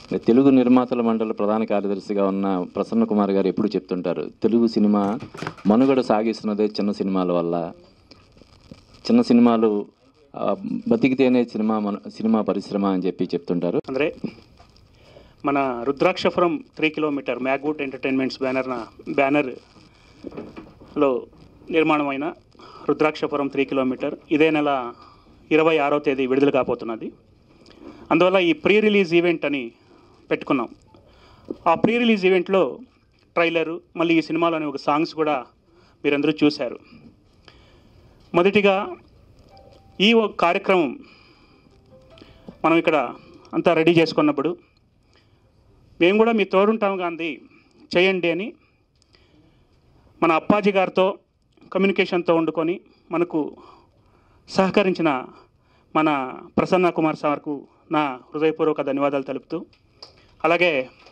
తెలుగు నిర్మాతల మండలి ప్రధాన కార్యదర్శిగా ఉన్న ప్రసన్న కుమార్ గారు ఎప్పుడు చెప్తుంటారు తెలుగు సినిమా మనుగడ సాగిస్తున్నదే చిన్న సినిమాల వల్ల చిన్న సినిమాలు ఆ, బతికితేనే సినిమా మన సినిమా పరిశ్రమ అని చెప్పి చెప్తుంటారు ಅಂದರೆ మన Rudrakshapuram three kilometer Magwood entertainments బ్యానర్న బ్యానర్లో నిర్మాణమైన రుద్రాక్షపురం త్రీ కిలోమీటర్ ఇదే నెల ఇరవై ఆరో తేదీ విడుదల కాబోతున్నది అందువల్ల ఈ ప్రీ రిలీజ్ ఈవెంట్ అని పెట్టుకున్నాం ఆ ప్రీ రిలీజ్ ఈవెంట్లో ట్రైలరు మళ్ళీ ఈ సినిమాలోని ఒక సాంగ్స్ కూడా మీరందరూ చూశారు మొదటిగా ఈ ఒక కార్యక్రమం మనం ఇక్కడ అంతా రెడీ చేసుకున్నప్పుడు మేము కూడా మీ తోడుంటాం గాంధీ చేయండి అని మన అప్పాజీ గారితో కమ్యూనికేషన్తో వండుకొని మనకు సహకరించిన మన ప్రసన్న కుమార్ సార్కు నా హృదయపూర్వక ధన్యవాదాలు తెలుపుతూ అలాగే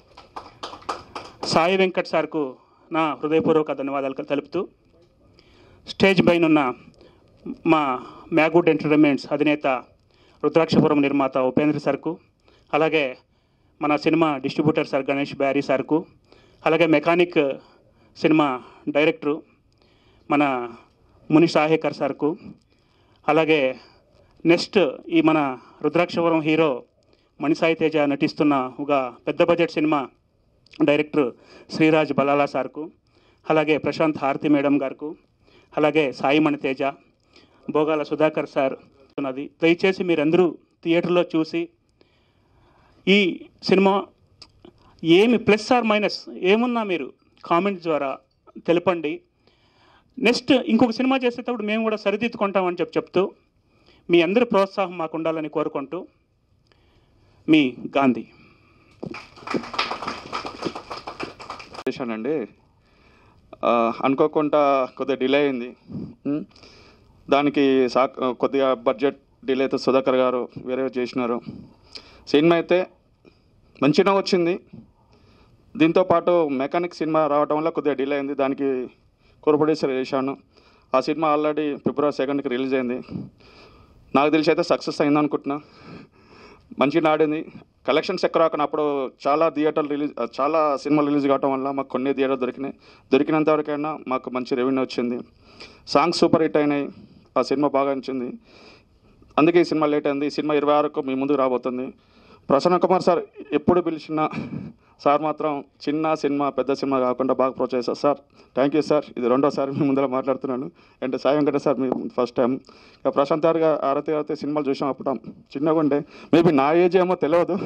సాయి వెంకట్ సార్కు నా హృదయపూర్వక ధన్యవాదాలు తెలుపుతూ స్టేజ్ పైన ఉన్న మా మ్యాగుడ్ ఎంటర్టైన్మెంట్స్ అధినేత రుద్రాక్షపురం నిర్మాత ఉపేంద్ర సార్కు అలాగే మన సినిమా డిస్ట్రిబ్యూటర్ సార్ గణేష్ బ్యారీ సార్కు అలాగే మెకానిక్ సినిమా డైరెక్టరు మన ముని సాహేకర్ సార్కు అలాగే నెక్స్ట్ ఈ మన రుద్రాక్షపురం హీరో మణిసాయి తేజ నటిస్తున్న ఒక పెద్ద budget cinema director Sriraj Balala సార్కు అలాగే ప్రశాంత్ హారతి మేడం గారికి అలాగే సాయి మణి తేజ భోగాల సుధాకర్ సార్ ఉన్నది దయచేసి మీరందరూ థియేటర్లో చూసి ఈ సినిమా ఏమి ప్లస్ ఆర్ మైనస్ ఏమున్నా మీరు కామెంట్ ద్వారా తెలపండి నెక్స్ట్ ఇంకొక సినిమా చేసేటప్పుడు మేము కూడా సరిదిద్దుకుంటామని చెప్పి చెప్తూ మీ అందరి ప్రోత్సాహం మాకు ఉండాలని కోరుకుంటూ మీ గాంధీ చేశానండి ఆ, అనుకోకుండా కొద్దిగా డిలే అయింది ఉమ్, దానికి సా కొద్దిగా బడ్జెట్ డిలేతో సుధాకర్ గారు వేరే చేసినారు సినిమా అయితే మంచిగా వచ్చింది దీంతో పాటు మెకానిక్ సినిమా రావడం వల్ల కొద్దిగా డిలే అయింది దానికి కోరపొడేసర్ చేశాను ఆ సినిమా ఆల్రెడీ ఫిబ్రవరి సెకండ్కి రిలీజ్ అయింది నాకు తెలిసి అయితే సక్సెస్ అయింది అనుకుంటున్నా మంచిగా ఆడింది కలెక్షన్స్ ఎక్కువ రాకున్నప్పుడు చాలా థియేటర్లు రిలీజ్ చాలా సినిమాలు రిలీజ్ కావడం వల్ల మాకు కొన్ని థియేటర్ దొరికినాయి దొరికినంత వరకైనా మాకు మంచి రెవెన్యూ వచ్చింది సాంగ్స్ సూపర్ హిట్ అయినాయి ఆ సినిమా బాగా నచ్చింది అందుకే ఈ సినిమా లేట్ అయింది ఈ సినిమా ఇరవై ఆరుకు మీ ముందుకు రాబోతుంది ప్రసన్న కుమార్ సార్ ఎప్పుడు పిలిచినా సార్ మాత్రం చిన్న సినిమా పెద్ద సినిమా కాకుండా బాగా ప్రోత్సహిస్తారు సార్ థ్యాంక్ యూ సార్ ఇది రెండోసారి మీ ముందర మాట్లాడుతున్నాను అండ్ సాయి వెంకట సార్ మీ ఫస్ట్ టైం ఇక ప్రశాంత్ గారు ఆరతి ఆరతి సినిమాలు చూసాం అప్పుడు చిన్నగా ఉండే మేబీ నా ఏజ్ ఏమో తెలియదు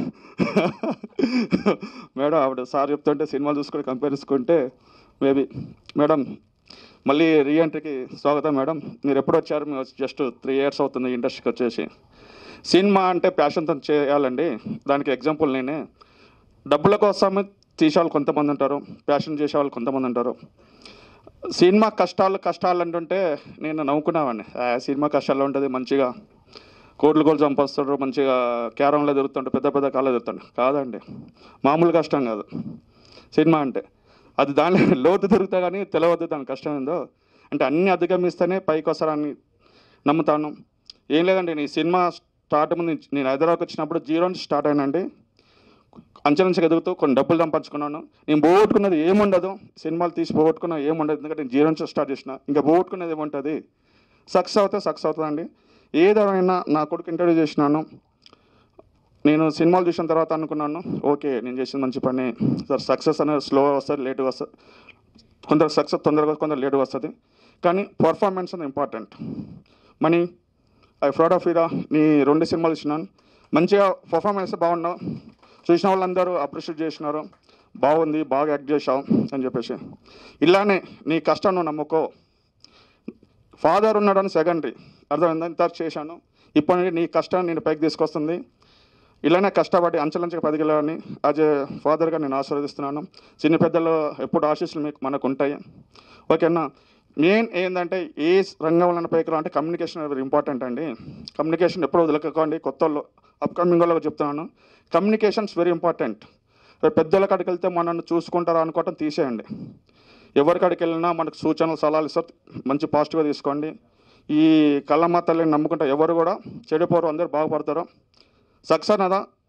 మేడం ఆవిడ సార్ చెప్తుంటే సినిమాలు చూసుకొని కంపేర్ చేసుకుంటే మేబీ మేడం మళ్ళీ రీఎంట్రీకి స్వాగతం మేడం మీరు ఎప్పుడు వచ్చారు మేము జస్ట్ త్రీ ఇయర్స్ అవుతుంది ఇండస్ట్రీకి వచ్చేసి సినిమా అంటే ప్యాషన్తో చేయాలండి దానికి ఎగ్జాంపుల్ నేనే డబ్బుల కోసం తీసేవాళ్ళు కొంతమంది ఉంటారు ప్యాషన్ చేసేవాళ్ళు కొంతమంది ఉంటారు సినిమా కష్టాలు కష్టాలు అంటుంటే నేను నవ్వుకున్నావాడిని ఆ సినిమా కష్టాలు ఉంటుంది మంచిగా కోట్లు కోట్లు సంపాదిస్తారు మంచిగా క్యారంలో తిరుగుతుంటే పెద్ద పెద్ద కాళ్ళు తిరుగుతుండే కాదండి మామూలు కష్టం కాదు సినిమా అంటే అది దాని లోతు తిరుగుతా కానీ తెలియదు దాని కష్టం ఏందో అంటే అన్ని అధిగమిస్తేనే పైకి వస్తారని నమ్ముతాను ఏం లేదండి నేను ఈ సినిమా స్టార్ట్ ముందు నుంచి- నేను హైదరాబాద్కి వచ్చినప్పుడు జీరో నుంచి స్టార్ట్ అయినండి అంచెలంచెకి ఎదుగుతూ కొన్ని డబ్బులు సంపాదించుకున్నాను నేను పోగొట్టుకున్నది ఏముండదు సినిమాలు తీసి పోగొట్టుకున్నా ఏముండదు ఎందుకంటే నేను జీరో నుంచి స్టార్ట్ చేసిన ఇంకా పోగొట్టుకునేది ఏముంటుంది సక్సెస్ అవుతే సక్సెస్ అవుతుందండి ఏదేమైనా నా కొడుకు ఇంటర్వ్యూ చేసినాను నేను సినిమాలు చూసిన తర్వాత అనుకున్నాను ఓకే నేను చేసిన మంచి పని సార్ సక్సెస్ అనేది స్లోగా వస్తుంది లేట్గా వస్తుంది కొందరు సక్సెస్ తొందరగా కొందరు లేట్గా వస్తుంది కానీ పర్ఫార్మెన్స్ అనేది important money I fraud of ఇరా నీ రెండు సినిమాలు ఇచ్చినాను మంచిగా పర్ఫార్మెన్స్ బాగున్నావు చూసిన వాళ్ళందరూ అప్రిషియేట్ చేసినారు బాగుంది బాగా యాక్ట్ చేశావు అని చెప్పేసి ఇలానే నీ కష్టం నువ్వు నమ్ముకో ఫాదర్ ఉన్నాడని సెకండరీ అర్థమైందా ఇంత చేశాను ఇప్పటి నుండి నీ కష్టాన్ని నేను పైకి తీసుకొస్తుంది ఇలానే కష్టపడి అంచెలంచెగా పదిగలని యాజ్ ఏ ఫాదర్గా నేను ఆశీర్వదిస్తున్నాను చిన్న పెద్దలు ఎప్పుడు ఆశీస్సులు మీకు మనకు ఉంటాయి ఓకేనా మెయిన్ ఏంటంటే ఏ రంగంలో పైకి అంటే కమ్యూనికేషన్ వెరీ ఇంపార్టెంట్ అండి కమ్యూనికేషన్ ఎప్పుడు వదలకండి కొత్త వాళ్ళు అప్కమింగ్ వాళ్ళకి చెప్తున్నాను కమ్యూనికేషన్స్ వెరీ ఇంపార్టెంట్ పెద్దల కాడికి వెళ్తే మనల్ని చూసుకుంటారా అనుకోవటం తీసేయండి ఎవరి కాడికి వెళ్ళినా మనకు సూచనలు సలహాలు ఇస్తారు మంచి పాజిటివ్గా తీసుకోండి ఈ కళ్ళమ్మ తల్లిని నమ్ముకుంటే ఎవరు కూడా చెడిపోరు అందరు బాగుపడతారు సక్సెస్ అదా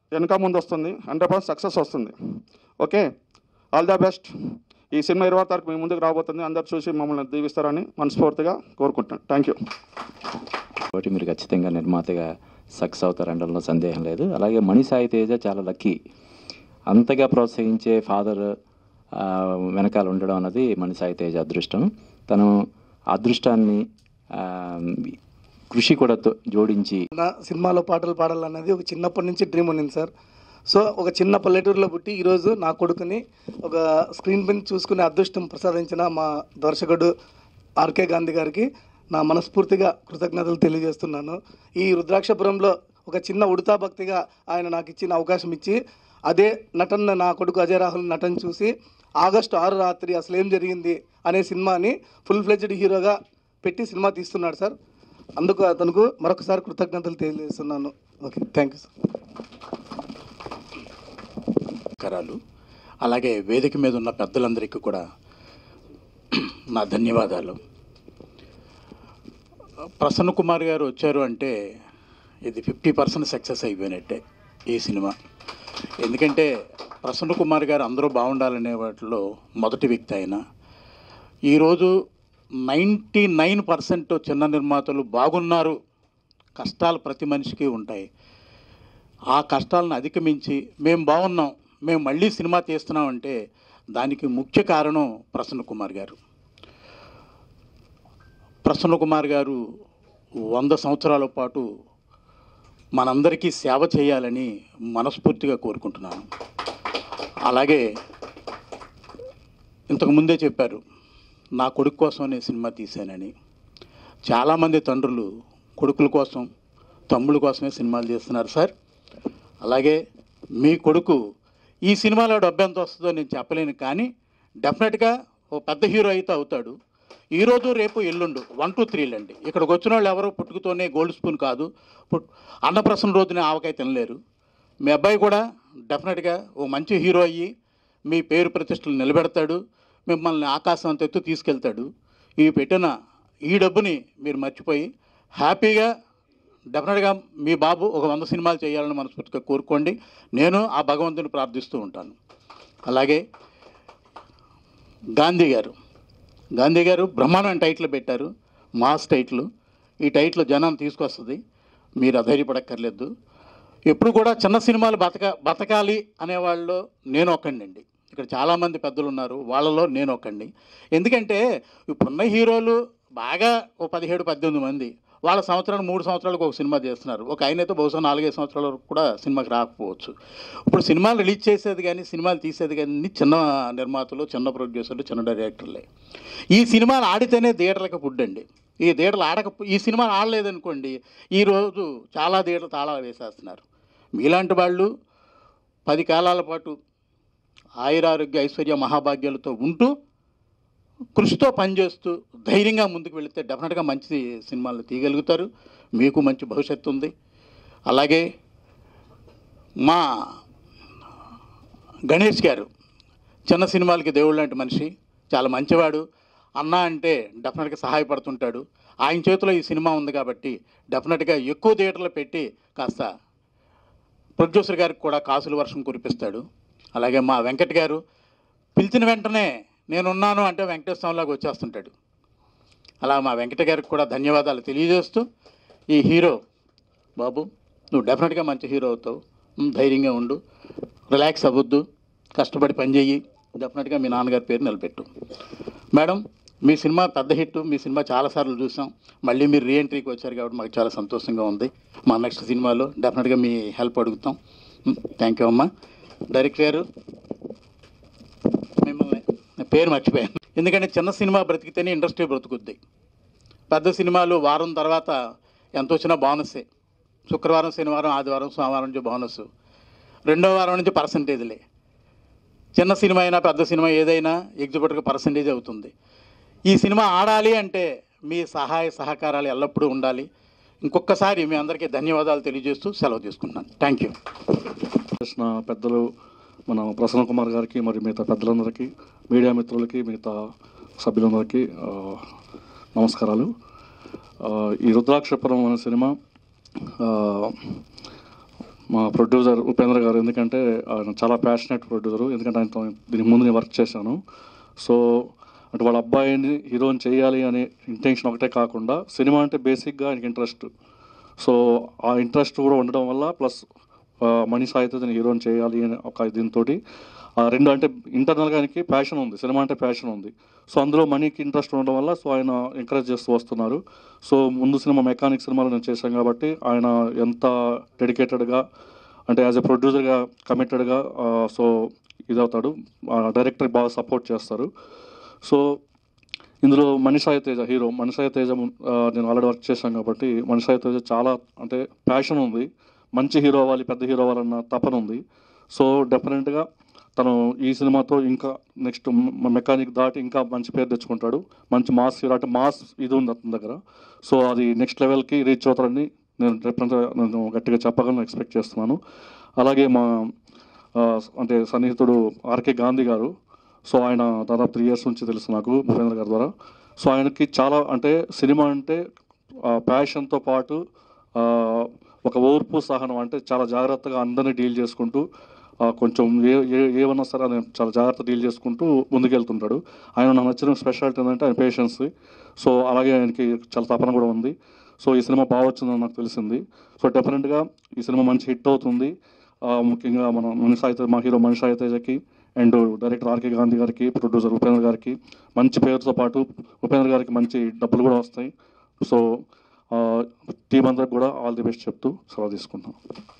వెనక ముందు వస్తుంది హండ్రెడ్ పర్సెంట్ సక్సెస్ వస్తుంది ఓకే ఆల్ ద బెస్ట్ ఈ సినిమా ఇరవై తారీఖు మీ ముందుకు రాబోతుంది అందరు చూసి మమ్మల్ని దీవిస్తారని మనస్ఫూర్తిగా కోరుకుంటున్నాను థ్యాంక్ యూ కాబట్టి మీరు ఖచ్చితంగా నిర్మాతగా సక్సెస్ అవుతారనడంలో సందేహం లేదు అలాగే మణి సాయి తేజ చాలా లక్కీ అంతగా ప్రోత్సహించే ఫాదర్ వెనకాల ఉండడం అన్నది మణి సాయి తేజ అదృష్టం తను ఆ అదృష్టాన్ని ఆ, కృషి కూడా తో- జోడించి నా సినిమాలో పాటలు పాడాలన్నది ఒక చిన్నప్పటి నుంచి డ్రీమ్ ఉండింది సార్ సో ఒక చిన్న పల్లెటూరులో పుట్టి ఈరోజు నా కొడుకుని ఒక స్క్రీన్ పైన చూసుకునే అదృష్టం ప్రసాదించిన మా దర్శకుడు ఆర్కే గాంధీ గారికి నా మనస్ఫూర్తిగా కృతజ్ఞతలు తెలియజేస్తున్నాను ఈ రుద్రాక్షపురంలో ఒక చిన్న ఉడతా భక్తిగా ఆయన నాకు ఇచ్చిన అవకాశం ఇచ్చి అదే నటన నా కొడుకు అజయ్ రాహుల్ నటన చూసి ఆగస్టు ఆరు రాత్రి అసలు ఏం జరిగింది అనే సినిమాని ఫుల్ ఫ్లెడ్జ్డ్ హీరోగా పెట్టి సినిమా తీస్తున్నాడు సార్ అందుకు అతనుకు మరొకసారి కృతజ్ఞతలు తెలియజేస్తున్నాను ఓకే థ్యాంక్ యూ సార్ నమస్కారాలు అలాగే వేదిక మీద ఉన్న పెద్దలందరికీ కూడా నా ధన్యవాదాలు ప్రసన్న కుమార్ గారు వచ్చారు అంటే ఇది ఫిఫ్టీ పర్సెంట్ సక్సెస్ అయిపోయినట్టే ఈ సినిమా ఎందుకంటే ప్రసన్న కుమార్ గారు అందరూ బాగుండాలనే వాటిలో మొదటి వ్యక్తి ఆయన ఈరోజు నైంటీ నైన్ పర్సెంట్ చిన్న నిర్మాతలు బాగున్నారు కష్టాలు ప్రతి మనిషికి ఉంటాయి ఆ కష్టాలను అధిగమించి మేము బాగున్నాం మేము మళ్ళీ సినిమా తీస్తున్నామంటే దానికి ముఖ్య కారణం ప్రసన్న కుమార్ గారు ప్రసన్న కుమార్ గారు వంద సంవత్సరాల పాటు మనందరికీ సేవ చేయాలని మనస్ఫూర్తిగా కోరుకుంటున్నాను అలాగే ఇంతకు ముందే చెప్పారు నా కొడుకు కోసం నేను సినిమా తీశానని చాలామంది తండ్రులు కొడుకుల కోసం తమ్ముళ్ళ కోసమే సినిమాలు చేస్తున్నారు సార్ అలాగే మీ కొడుకు ఈ సినిమాలో డబ్బు ఎంత వస్తుందో నేను చెప్పలేను కానీ డెఫినెట్గా ఓ పెద్ద హీరో అయితే అవుతాడు ఈరోజు రేపు ఎల్లుండు వన్ టూ త్రీలు అండి ఇక్కడికి వచ్చిన వాళ్ళు ఎవరు పుట్టుకతోనే గోల్డ్ స్పూన్ కాదు పుట్ అన్నప్రసన్న రోజునే ఆవకాయ తినలేరు మీ అబ్బాయి కూడా డెఫినెట్గా ఓ మంచి హీరో అయ్యి మీ పేరు ప్రతిష్టలు నిలబెడతాడు మిమ్మల్ని ఆకాశం అంత ఎత్తు తీసుకెళ్తాడు ఈ పెట్టిన ఈ డబ్బుని మీరు మర్చిపోయి హ్యాపీగా డెఫినెట్గా మీ బాబు ఒక వంద సినిమాలు చేయాలని మనస్ఫూర్తిగా కోరుకోండి నేను ఆ భగవంతుని ప్రార్థిస్తూ ఉంటాను అలాగే గాంధీ గారు గాంధీ గారు బ్రహ్మాండం టైటిల్ పెట్టారు మాస్ టైటిల్ ఈ టైటిల్ జనం తీసుకొస్తుంది మీరు అధైర్యపడక్కర్లేదు ఎప్పుడు కూడా చిన్న సినిమాలు బతక బతకాలి అనేవాళ్ళు నేను ఒకండి ఇక్కడ చాలామంది పెద్దలు ఉన్నారు వాళ్ళలో నేను ఒకండి ఎందుకంటే ఇప్పుడున్న హీరోలు బాగా ఓ పదిహేడు పద్దెనిమిది మంది వాళ్ళ సంవత్సరాలు మూడు సంవత్సరాలకు ఒక సినిమా చేస్తున్నారు ఒక ఆయన అయితే బహుశా నాలుగైదు సంవత్సరాల వరకు కూడా సినిమాకి రాకపోవచ్చు ఇప్పుడు సినిమాలు రిలీజ్ చేసేది కానీ సినిమాలు తీసేది కానీ చిన్న నిర్మాతలు చిన్న ప్రొడ్యూసర్లు చిన్న డైరెక్టర్లే ఈ సినిమాలు ఆడితేనే థియేటర్లకు ఫుడ్ అండి ఈ థియేటర్లు ఆడక ఈ సినిమాలు ఆడలేదనుకోండి ఈరోజు చాలా థియేటర్లు తాళాలు వేసేస్తున్నారు మీలాంటి వాళ్ళు పది కాలాల పాటు ఆయురారోగ్య ఐశ్వర్య మహాభాగ్యాలతో ఉంటూ కృషితో పనిచేస్తూ ధైర్యంగా ముందుకు వెళితే డెఫినెట్గా మంచి సినిమాలు తీయగలుగుతారు మీకు మంచి భవిష్యత్తు ఉంది అలాగే మా గణేష్ గారు చిన్న సినిమాలకి దేవుడు లాంటి మనిషి చాలా మంచివాడు అన్న అంటే డెఫినెట్గా సహాయపడుతుంటాడు ఆయన చేతిలో ఈ సినిమా ఉంది కాబట్టి డెఫినెట్గా ఎక్కువ థియేటర్లు పెట్టి కాస్త ప్రొడ్యూసర్ గారికి కూడా కాసుల వర్షం కురిపిస్తాడు అలాగే మా వెంకట్ గారు పిలిచిన వెంటనే నేనున్నాను అంటే వెంకటేశ్వరంలాగా వచ్చేస్తుంటాడు అలా మా వెంకట గారికి కూడా ధన్యవాదాలు తెలియజేస్తూ ఈ హీరో బాబు నువ్వు డెఫినెట్గా మంచి హీరో అవుతావు ఉమ్, ధైర్యంగా ఉండు రిలాక్స్ అవ్వద్దు కష్టపడి పనిచేయి డెఫినెట్గా మీ నాన్నగారి పేరు నిలబెట్టు మేడం మీ సినిమా పెద్ద హిట్ మీ సినిమా చాలాసార్లు చూసాం మళ్ళీ మీరు రీఎంట్రీకి వచ్చారు కాబట్టి మాకు చాలా సంతోషంగా ఉంది మా నెక్స్ట్ సినిమాలో డెఫినెట్గా మీ హెల్ప్ అడుగుతాం థ్యాంక్ యూ అమ్మా డైరెక్టర్ గారు మిమ్మల్ని నా పేరు మర్చిపోయాను ఎందుకంటే చిన్న సినిమా బ్రతికితేనే ఇండస్ట్రీ బ్రతుకుద్ది పెద్ద సినిమాలు వారం తర్వాత ఎంత వచ్చినా బోనస్సే శుక్రవారం శనివారం ఆదివారం సోమవారం నుంచి బోనస్ రెండో వారం నుంచి పర్సంటేజ్లే చిన్న సినిమా అయినా పెద్ద సినిమా ఏదైనా ఎగ్జిబిటర్కి పర్సంటేజ్ అవుతుంది ఈ సినిమా ఆడాలి అంటే మీ సహాయ సహకారాలు ఎల్లప్పుడూ ఉండాలి ఇంకొకసారి మీ అందరికీ ధన్యవాదాలు తెలియజేస్తూ సెలవు తీసుకుంటున్నాను థ్యాంక్ యూ చేసిన పెద్దలు మన ప్రసన్న కుమార్ గారికి మరియు మిగతా పెద్దలందరికీ మీడియా మిత్రులకి మిగతా సభ్యులందరికీ ఆ, నమస్కారాలు ఆ, ఈ రుద్రాక్షపురం అనే సినిమా ఆ, మా ప్రొడ్యూసర్ ఉపేంద్ర గారు ఎందుకంటే ఆయన చాలా ప్యాషనెట్ ప్రొడ్యూసరు ఎందుకంటే ఆయనతో దీనికి ముందు నేను వర్క్ చేశాను సో అంటే వాళ్ళ అబ్బాయిని హీరోని చేయాలి అనే ఇంటెన్షన్ ఒకటే కాకుండా సినిమా అంటే బేసిక్గా ఆయనకి ఇంట్రెస్ట్ సో ఆ ఇంట్రెస్ట్ కూడా ఉండడం వల్ల ప్లస్ మనీ సాహిత్యం హీరోని చేయాలి అనే ఒక దీంతో రెండు అంటే ఇంటర్నల్గా ఆయనకి ప్యాషన్ ఉంది సినిమా అంటే ప్యాషన్ ఉంది సో అందులో మనీకి ఇంట్రెస్ట్ ఉండడం వల్ల సో ఆయన ఎంకరేజ్ చేస్తూ వస్తున్నారు సో ముందు సినిమా మెకానిక్ సినిమాలో నేను చేశాను కాబట్టి ఆయన ఎంత డెడికేటెడ్గా అంటే యాజ్ ఎ ప్రొడ్యూసర్గా కమిటెడ్గా సో ఇదవుతాడు డైరెక్టర్ బాగా సపోర్ట్ చేస్తారు సో ఇందులో మనిషాయి తేజ హీరో మనిషాయి తేజ ఆ, నేను ఆల్రెడీ వర్క్ చేశాను కాబట్టి మనిషాయి తేజ చాలా అంటే ప్యాషన్ ఉంది మంచి హీరో అవ్వాలి పెద్ద హీరో అవ్వాలన్న తపన ఉంది సో డెఫినెట్గా తను ఈ సినిమాతో ఇంకా నెక్స్ట్ మెకానిక్ దాటి ఇంకా మంచి పేరు తెచ్చుకుంటాడు మంచి మాస్ హీరో అంటే మాస్ ఇది ఉంది అతని దగ్గర సో అది నెక్స్ట్ లెవెల్కి రీచ్ అవుతాడని నేను డెఫినెట్గా నేను గట్టిగా చెప్పగలను ఎక్స్పెక్ట్ చేస్తున్నాను అలాగే మా ఆ, అంటే సన్నిహితుడు ఆర్కే గాంధీ గారు సో ఆయన దాదాపు త్రీ ఇయర్స్ నుంచి తెలుసు నాకు భూపేంద్ర గారి ద్వారా సో ఆయనకి చాలా అంటే సినిమా అంటే ప్యాషన్తో పాటు ఆ, ఒక ఓర్పు సహనం అంటే చాలా జాగ్రత్తగా అందరినీ డీల్ చేసుకుంటూ ఆ, కొంచెం ఏ ఏ ఏమన్నా సరే ఆయన చాలా జాగ్రత్త డీల్ చేసుకుంటూ ముందుకెళ్తుంటాడు ఆయన నాకు నచ్చిన స్పెషాలిటీ ఏంటంటే ఆయన పేషెన్స్ సో అలాగే ఆయనకి చాలా తపన కూడా ఉంది సో ఈ సినిమా బాగా వచ్చిందని నాకు తెలిసింది సో డెఫినెట్గా ఈ సినిమా మంచి హిట్ అవుతుంది ఆ, ముఖ్యంగా మన మనిషి అయితే మా హీరో మనిషి తేజకి అండ్ డైరెక్టర్ ఆర్కే గాంధీ గారికి ప్రొడ్యూసర్ ఉపేంద్ర గారికి మంచి పేరుతో పాటు ఉపేంద్ర గారికి మంచి డబ్బులు కూడా వస్తాయి సో టీం అందరికి కూడా ఆల్ ది బెస్ట్ చెప్తూ సెలవు తీసుకుంటాం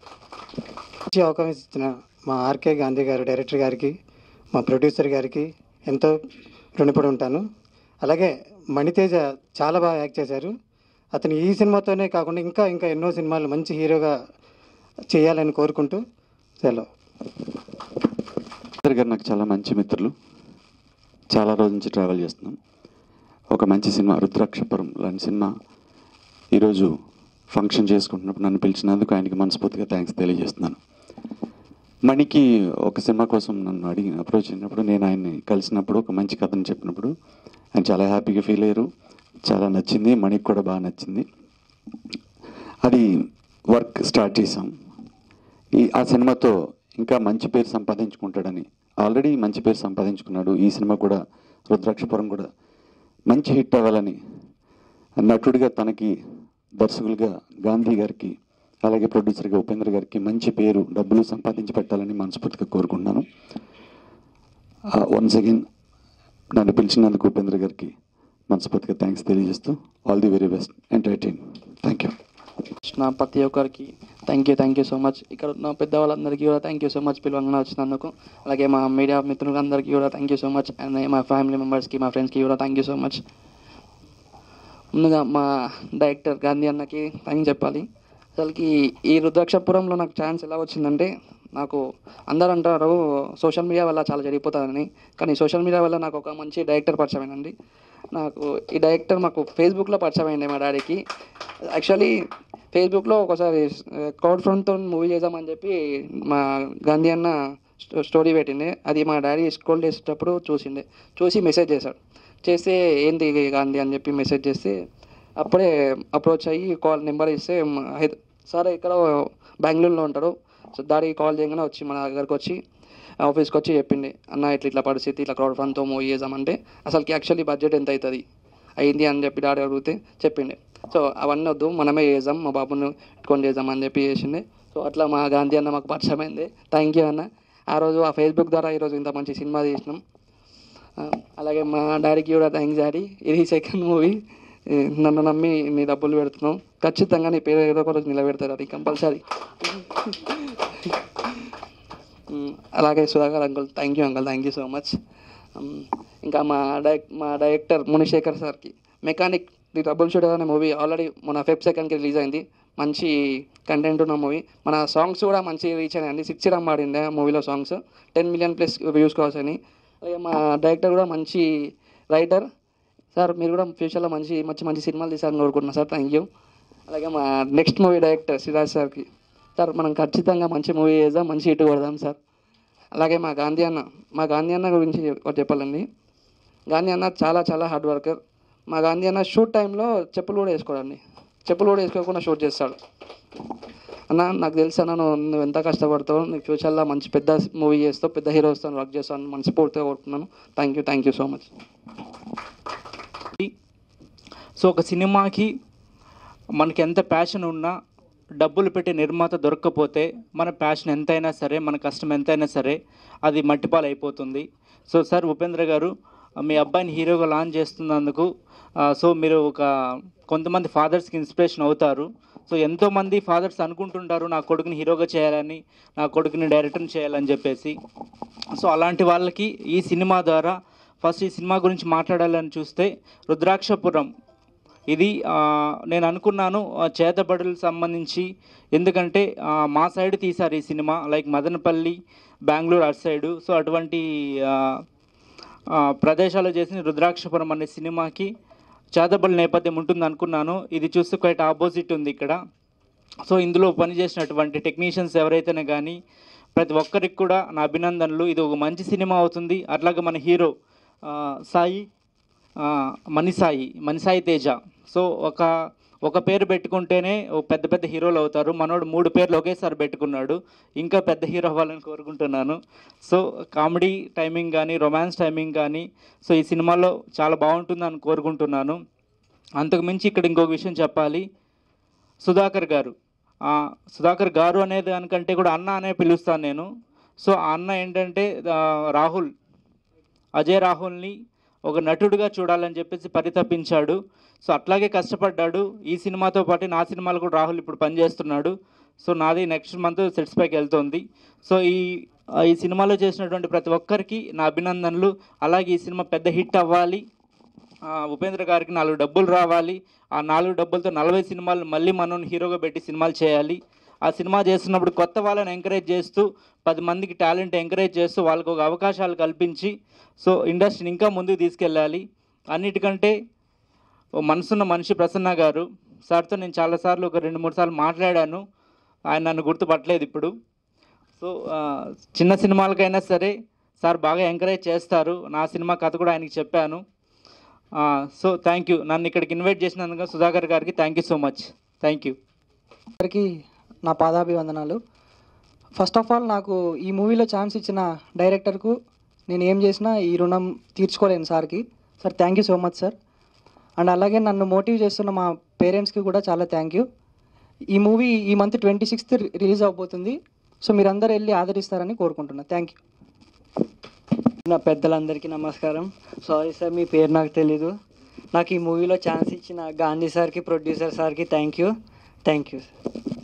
మంచి అవకాశం ఇచ్చిన మా ఆర్కే గాంధీ గారు డైరెక్టర్ గారికి మా ప్రొడ్యూసర్ గారికి ఎంతో రుణపడి ఉంటాను అలాగే మణితేజ చాలా బాగా యాక్ట్ చేశారు అతను ఈ సినిమాతోనే కాకుండా ఇంకా ఇంకా ఎన్నో సినిమాలు మంచి హీరోగా చేయాలని కోరుకుంటూ సెలవు ఇద్దరు గారు నాకు చాలా మంచి మిత్రులు చాలా రోజుల నుంచి ట్రావెల్ చేస్తున్నాం ఒక మంచి సినిమా రుద్రాక్షపురం లాంటి సినిమా ఈరోజు ఫంక్షన్ చేసుకుంటున్నప్పుడు నన్ను పిలిచినందుకు ఆయనకి మనస్ఫూర్తిగా థ్యాంక్స్ తెలియజేస్తున్నాను మణికి ఒక సినిమా కోసం నన్ను అడిగి అప్రోచ్ అయినప్పుడు నేను ఆయన్ని కలిసినప్పుడు ఒక మంచి కథను చెప్పినప్పుడు ఆయన చాలా హ్యాపీగా ఫీల్ అయ్యారు చాలా నచ్చింది మణికి కూడా బాగా నచ్చింది అది వర్క్ స్టార్ట్ చేసాం ఈ ఆ సినిమాతో ఇంకా మంచి పేరు సంపాదించుకుంటాడని ఆల్రెడీ మంచి పేరు సంపాదించుకున్నాడు ఈ సినిమా కూడా రుద్రాక్షపురం కూడా మంచి హిట్ అవ్వాలని నటుడిగా తనకి దర్శకులుగా గాంధీ గారికి అలాగే ప్రొడ్యూసర్గా ఉపేంద్ర గారికి మంచి పేరు డబ్బులు సంపాదించి పెట్టాలని మనస్ఫూర్తిగా కోరుకుంటున్నాను వన్స్ అగైన్ నన్ను పిలిచినందుకు ఉపేంద్ర గారికి మనస్ఫూర్తిగా థ్యాంక్స్ తెలియజేస్తూ all the very best entertain thank you నా ప్రతి ఒక్కరికి thank you thank you so much ఇక్కడ ఉన్న పెద్దవాళ్ళందరికీ కూడా థ్యాంక్ యూ సో మచ్ పిలవంగా వచ్చినందుకు అలాగే మా మీడియా మిత్రులందరికీ కూడా thank you so much and మా ఫ్యామిలీ మెంబర్స్కి మా ఫ్రెండ్స్కి కూడా థ్యాంక్ యూ సో మచ్ ముందుగా మా డైరెక్టర్ గాంధీ అన్నకి థ్యాంక్ చెప్పాలి అసలుకి ఈ రుద్రాక్షపురంలో నాకు ఛాన్స్ ఎలా వచ్చిందంటే నాకు అందరూ అంటారు సోషల్ మీడియా వల్ల చాలా జరిగిపోతుందని కానీ సోషల్ మీడియా వల్ల నాకు ఒక మంచి డైరెక్టర్ పరిచయం అయిందండి నాకు ఈ డైరెక్టర్ మాకు ఫేస్బుక్లో పరిచయం అయింది మా డాడీకి యాక్చువల్లీ ఫేస్బుక్లో ఒకసారి క్రౌడ్ ఫ్రంట్తో మూవీ చేద్దామని చెప్పి మా గాంధీ అన్న స్టో- స్టోరీ పెట్టిండే అది మా డాడీ స్క్రోల్ చేసేటప్పుడు చూసిండే చూసి మెసేజ్ చేశాడు చేస్తే ఏంది గాంధీ అని చెప్పి మెసేజ్ చేస్తే అప్పుడే అప్రోచ్ అయ్యి కాల్ నెంబర్ ఇస్తే మ- హైద- సార్ ఇక్కడ బెంగళూరులో ఉంటాడు సో దాడికి కాల్ చేయగానే వచ్చి మన దగ్గరకు వచ్చి ఆఫీస్కి వచ్చి చెప్పింది అన్న ఇట్లా ఇట్లా పరిస్థితి ఇట్లా క్రౌడ్ ఫండ్తో మూవీ చేద్దామంటే అసలుకి యాక్చువల్లీ బడ్జెట్ ఎంత అవుతుంది అయింది అని చెప్పి డాడీ అడిగితే చెప్పిండే సో అవన్నీ వద్దు మనమే చేద్దాం మా బాబుని పెట్టుకొని చేద్దాం అని చెప్పి చేసిండే సో అట్లా మా గాంధీ అన్న మాకు పరిచయం అయింది థ్యాంక్ యూ అన్న ఆ రోజు ఆ ఫేస్బుక్ ద్వారా ఈరోజు ఇంత మంచి సినిమా తీసినాం ఆ, అలాగే మా డాడీకి కూడా థ్యాంక్స్ డాడీ ఇది సెకండ్ మూవీ నన్ను నమ్మి నీ డబ్బులు పెడుతున్నావు ఖచ్చితంగా నీ పేరు ఏదో ఒక రోజు నిలబెడతారు అది కంపల్సరీ మ్, అలాగే Sudhakar uncle thank you uncle thank you so much ఇంకా మా డైరెక్ట్ మా డైరెక్టర్ మునిశేఖర్ సార్కి మెకానిక్ ది డబుల్ షూటర్ అనే మూవీ ఆల్రెడీ మన ఫెబ్ సెకండ్కి రిలీజ్ అయింది మంచి కంటెంట్ ఉన్న మూవీ మన సాంగ్స్ కూడా మంచి రీచ్ అయినాయండి సిక్స్ రమ్ ఆడిండే ఆ మూవీలో songs ten million plus views కావచ్చు అని అలాగే మా డైరెక్టర్ కూడా మంచి రైటర్ సార్ మీరు కూడా ఫ్యూచర్లో మంచి మంచి మంచి సినిమాలు తీసారని కోరుకుంటున్నాను సార్ థ్యాంక్ యూ అలాగే మా నెక్స్ట్ మూవీ డైరెక్టర్ సిరాజ్ సార్కి సార్ మనం ఖచ్చితంగా మంచి మూవీ చేద్దాం మంచి హిట్ కొడదాం సార్ అలాగే మా గాంధీ అన్న మా గాంధీ అన్న గురించి ఒకటి చెప్పాలండి గాంధీ అన్న చాలా చాలా హార్డ్ వర్కర్ మా గాంధీ అన్న షూట్ టైంలో చెప్పులు కూడా వేసుకోడండి చెప్పులు కూడా వేసుకోకుండా షూట్ చేస్తాడు అన్న నాకు తెలుసు అన్న నువ్వు నువ్వు ఎంత కష్టపడతావు నీ ఫ్యూచర్లో మంచి పెద్ద మూవీ చేస్తావు పెద్ద హీరోస్తో వర్క్ చేస్తావు అని మనస్ఫూర్తిగా కోరుకున్నాను thank you thank you so much so ఒక సినిమాకి మనకి ఎంత ప్యాషన్ ఉన్నా డబ్బులు పెట్టి నిర్మాత దొరక్కపోతే మన ప్యాషన్ ఎంతైనా సరే మన కష్టం ఎంతైనా సరే అది మట్టిపాలు అయిపోతుంది సో సార్ ఉపేంద్ర గారు మీ అబ్బాయిని హీరోగా లాంచ్ చేస్తున్నందుకు ఆ, సో మీరు ఒక కొంతమంది ఫాదర్స్కి ఇన్స్పిరేషన్ అవుతారు సో ఎంతోమంది ఫాదర్స్ అనుకుంటుంటారు నా కొడుకుని హీరోగా చేయాలని నా కొడుకుని డైరెక్టర్ని చేయాలని చెప్పేసి సో అలాంటి వాళ్ళకి ఈ సినిమా ద్వారా ఫస్ట్ ఈ సినిమా గురించి మాట్లాడాలని చూస్తే రుద్రాక్షపురం ఇది ఆ, నేను అనుకున్నాను ఆ, చేతబడులకు సంబంధించి ఎందుకంటే ఆ, మా సైడ్ తీశారు ఈ సినిమా లైక్ మదనపల్లి బెంగళూరు అటు సైడు సో అటువంటి ఆ, ఆ, ప్రదేశాల్లో చేసిన రుద్రాక్షపురం అనే సినిమాకి చేతబడి నేపథ్యం ఉంటుంది అనుకున్నాను ఇది చూస్తే క్వైట్ ఆపోజిట్ ఉంది ఇక్కడ సో ఇందులో పనిచేసినటువంటి టెక్నీషియన్స్ ఎవరైతేనే కానీ ప్రతి ఒక్కరికి కూడా నా అభినందనలు ఇది ఒక మంచి సినిమా అవుతుంది అట్లాగే మన హీరో ఆ, సాయి ఆ, మణిసాయి మణిసాయి తేజ సో ఒక ఒక పేరు పెట్టుకుంటేనే ఓ పెద్ద పెద్ద హీరోలు అవుతారు మనోడు మూడు పేర్లు ఒకేసారి పెట్టుకున్నాడు ఇంకా పెద్ద హీరో అవ్వాలని కోరుకుంటున్నాను సో కామెడీ టైమింగ్ కానీ రొమాన్స్ టైమింగ్ కానీ సో ఈ సినిమాలో చాలా బాగుంటుందని కోరుకుంటున్నాను అంతకు మించి ఇక్కడ ఇంకొక విషయం చెప్పాలి సుధాకర్ గారు ఆ, సుధాకర్ గారు అనే దానికంటే కూడా అన్న అనే పిలుస్తాను నేను సో ఆ అన్న ఏంటంటే ఆ, రాహుల్ అజయ్ రాహుల్ని ఒక నటుడిగా చూడాలని చెప్పేసి పరితపించాడు సో అట్లాగే కష్టపడ్డాడు ఈ సినిమాతో పాటు నా సినిమాలు కూడా రాహుల్ ఇప్పుడు పనిచేస్తున్నాడు సో నాది నెక్స్ట్ మంత్ సెట్స్ పైకి వెళ్తుంది సో ఈ ఆ, ఈ సినిమాలో చేసినటువంటి ప్రతి ఒక్కరికి నా అభినందనలు అలాగే ఈ సినిమా పెద్ద హిట్ అవ్వాలి ఆ, ఉపేంద్ర గారికి నాలుగు డబ్బులు రావాలి ఆ నాలుగు డబ్బులతో నలభై సినిమాలు మళ్ళీ మనం హీరోగా పెట్టి సినిమాలు చేయాలి ఆ సినిమా చేస్తున్నప్పుడు కొత్త వాళ్ళని ఎంకరేజ్ చేస్తూ పది మందికి టాలెంట్ ఎంకరేజ్ చేస్తూ వాళ్ళకు ఒక అవకాశాలు కల్పించి సో ఇండస్ట్రీని ఇంకా ముందుకు తీసుకెళ్ళాలి అన్నిటికంటే ఓ మనసున్న మనిషి ప్రసన్న గారు సార్తో నేను చాలాసార్లు ఒక రెండు మూడు సార్లు మాట్లాడాను ఆయన నన్ను గుర్తుపట్టలేదు ఇప్పుడు సో ఆ, చిన్న సినిమాలకైనా సరే సార్ బాగా ఎంకరేజ్ చేస్తారు నా సినిమా కథ కూడా ఆయనకి చెప్పాను ఆ, సో థ్యాంక్ యూ నన్ను ఇక్కడికి ఇన్వైట్ చేసినందుకు సుధాకర్ గారికి thank you so much thank you అందరికీ నా పాదాభివందనాలు ఫస్ట్ ఆఫ్ ఆల్ నాకు ఈ మూవీలో ఛాన్స్ ఇచ్చిన డైరెక్టర్కు నేను ఏం చేసినా ఈ రుణం తీర్చుకోలేను సార్కి sir thank you so much sir and అలాగే నన్ను మోటివ్ చేస్తున్న మా పేరెంట్స్కి కూడా చాలా థ్యాంక్ యూ ఈ మూవీ ఈ మంత్ ట్వంటీ సిక్స్త్ రిలీజ్ అవబోతుంది సో మీరందరూ వెళ్ళి ఆదరిస్తారని కోరుకుంటున్నా థ్యాంక్ యూ నా పెద్దలందరికీ నమస్కారం సారీ సార్ మీ పేరు నాకు తెలీదు నాకు ఈ మూవీలో ఛాన్స్ ఇచ్చిన గాంధీ సార్కి ప్రొడ్యూసర్ సార్కి thank you thank you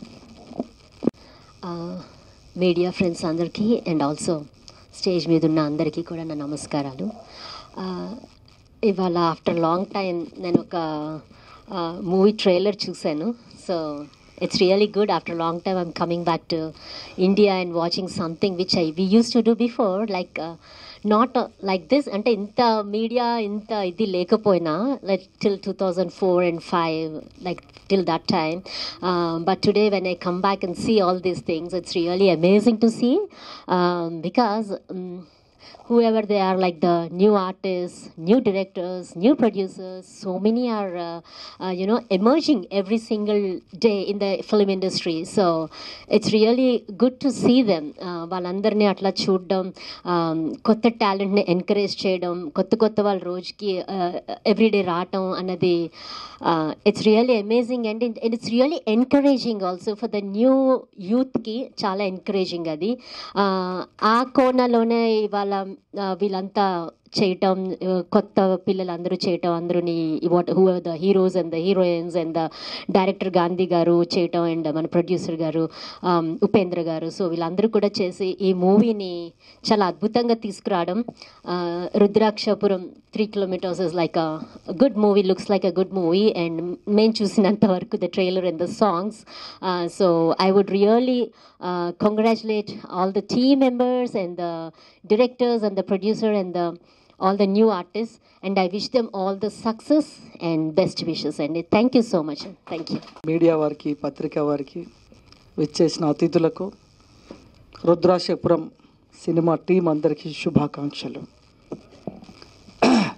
media friends అందరికీ అండ్ ఆల్సో స్టేజ్ మీద ఉన్న అందరికీ కూడా నా నమస్కారాలు ఆ, ఇవాళ ఆఫ్టర్ లాంగ్ టైం నేను ఒక మూవీ ట్రైలర్ చూశాను so it's really good after long time I'm coming back to India and watching something which I we use to do before like not like this అంటే ఇంత media ఇంత ఇది లేకపోయినా like till two thousand four and five like till that time. Um, but today, when I come back and see all these things, it's really amazing to see um, because. Um, whoever they are, like the new artists, new directors, new producers, so many are, uh, uh, you know, emerging every single day in the film industry. So it's really good to see them. Uh, వాళ్ళందరినీ అట్లా చూడడం um, కొత్త టాలెంట్ని encourage చేయడం కొత్త కొత్త వాళ్ళ రోజుకి ఎవ్రీడే రావటం అన్నది it's really amazing and it's really encouraging also for the new యూత్కి చాలా ఎంకరేజింగ్ అది Uh, ఆ కోణలోనే ఇవాళ uh, వీళ్ళంతా చేయటం uh, కొత్త పిల్లలందరూ చేయటం అందరూని what who the heroes and the heroines and the director Gandhi garu చేయటం అండ్ మన ప్రొడ్యూసర్ గారు um, ఉపేంద్ర గారు సో వీళ్ళందరూ కూడా చేసి ఈ మూవీని చాలా అద్భుతంగా తీసుకురావడం uh, Rudrakshapuram three kilometers is like a good movie looks like a good movie and మేము చూసినంత వరకు the trailer and the songs so I would really congratulate all the team members and the directors and the producer and the all the new artists and i wish them all the success and best wishes and thank you so much thank you media వారికి పత్రిక వారికి విచ్చేసిన అతిథులకు రుద్రాశపురం cinema team అందరికీ శుభాకాంక్షలు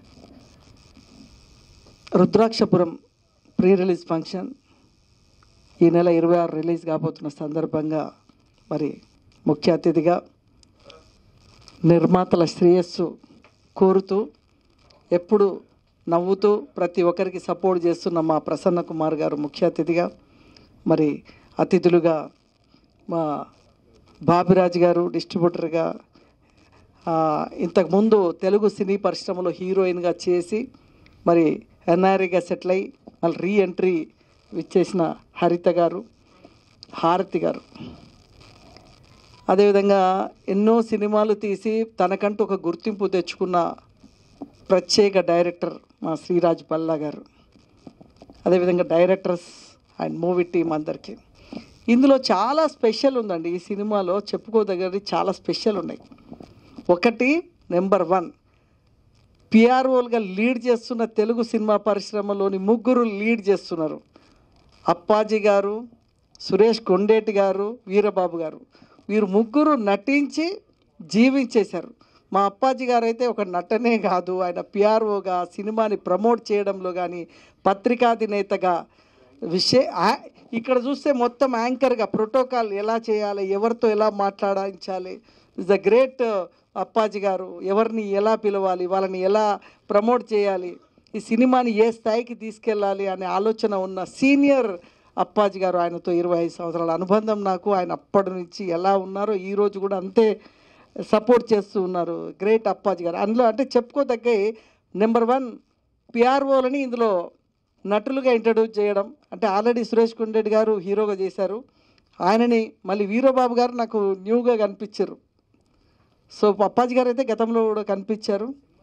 రుద్రాక్షపురం pre release function ఈ నెల ఇరవై ఆరు రిలీజ్ కాబోతున్న సందర్భంగా మరి ముఖ్య అతిథిగా నిర్మాతల శ్రేయస్సు కోరుతూ ఎప్పుడు నవ్వుతూ ప్రతి ఒక్కరికి సపోర్ట్ చేస్తున్న మా ప్రసన్న కుమార్ గారు ముఖ్య అతిథిగా మరి అతిథులుగా మా బాబిరాజు గారు డిస్ట్రిబ్యూటర్గా ఆ, ఇంతకుముందు తెలుగు సినీ పరిశ్రమలో హీరోయిన్గా చేసి మరి ఎన్ఆర్ఐగా సెటిల్ అయి మళ్ళీ రీ ఎంట్రీ ఇచ్చేసిన హరిత గారు హారతి గారు అదేవిధంగా ఎన్నో సినిమాలు తీసి తనకంటూ ఒక గుర్తింపు తెచ్చుకున్న ప్రత్యేక డైరెక్టర్ మా శ్రీరాజ్ పల్లా గారు అదేవిధంగా డైరెక్టర్స్ అండ్ మూవీ టీం అందరికీ ఇందులో చాలా స్పెషల్ ఉందండి ఈ సినిమాలో చెప్పుకోదగ్గది చాలా స్పెషల్ ఉన్నాయి ఒకటి నెంబర్ వన్ పిఆర్ఓలుగా లీడ్ చేస్తున్న తెలుగు సినిమా పరిశ్రమలోని ముగ్గురు లీడ్ చేస్తున్నారు అప్పాజీ గారు సురేష్ కొండేటి గారు వీరబాబు గారు వీరు ముగ్గురు నటించి జీవించేశారు మా అప్పాజీ గారు అయితే ఒక నటనే కాదు ఆయన పిఆర్ఓగా సినిమాని ప్రమోట్ చేయడంలో కానీ పత్రికాధినేతగా విషయ ఆ- ఇక్కడ చూస్తే మొత్తం యాంకర్గా ప్రోటోకాల్ ఎలా చేయాలి ఎవరితో ఎలా మాట్లాడించాలి is the great Appaji garu ఎవరిని ఎలా పిలవాలి వాళ్ళని ఎలా ప్రమోట్ చేయాలి ఈ సినిమాని ఏ స్థాయికి తీసుకెళ్ళాలి అనే ఆలోచన ఉన్న సీనియర్ అప్పాజీ గారు ఆయనతో ఇరవై ఐదు సంవత్సరాల అనుబంధం నాకు ఆయన అప్పటి నుంచి ఎలా ఉన్నారో ఈ రోజు కూడా అంతే సపోర్ట్ చేస్తూ ఉన్నారు గ్రేట్ అప్పాజీ గారు అందులో అంటే చెప్పుకోదగ్గ నెంబర్ వన్ పిఆర్ఓలని ఇందులో నటులుగా ఇంట్రడ్యూస్ చేయడం అంటే ఆల్రెడీ సురేష్ కొండెడ్డి గారు హీరోగా చేశారు ఆయనని మళ్ళీ వీరబాబు గారు నాకు న్యూగా కనిపించారు సో అప్పాజీ గారు అయితే గతంలో కూడా కనిపించారు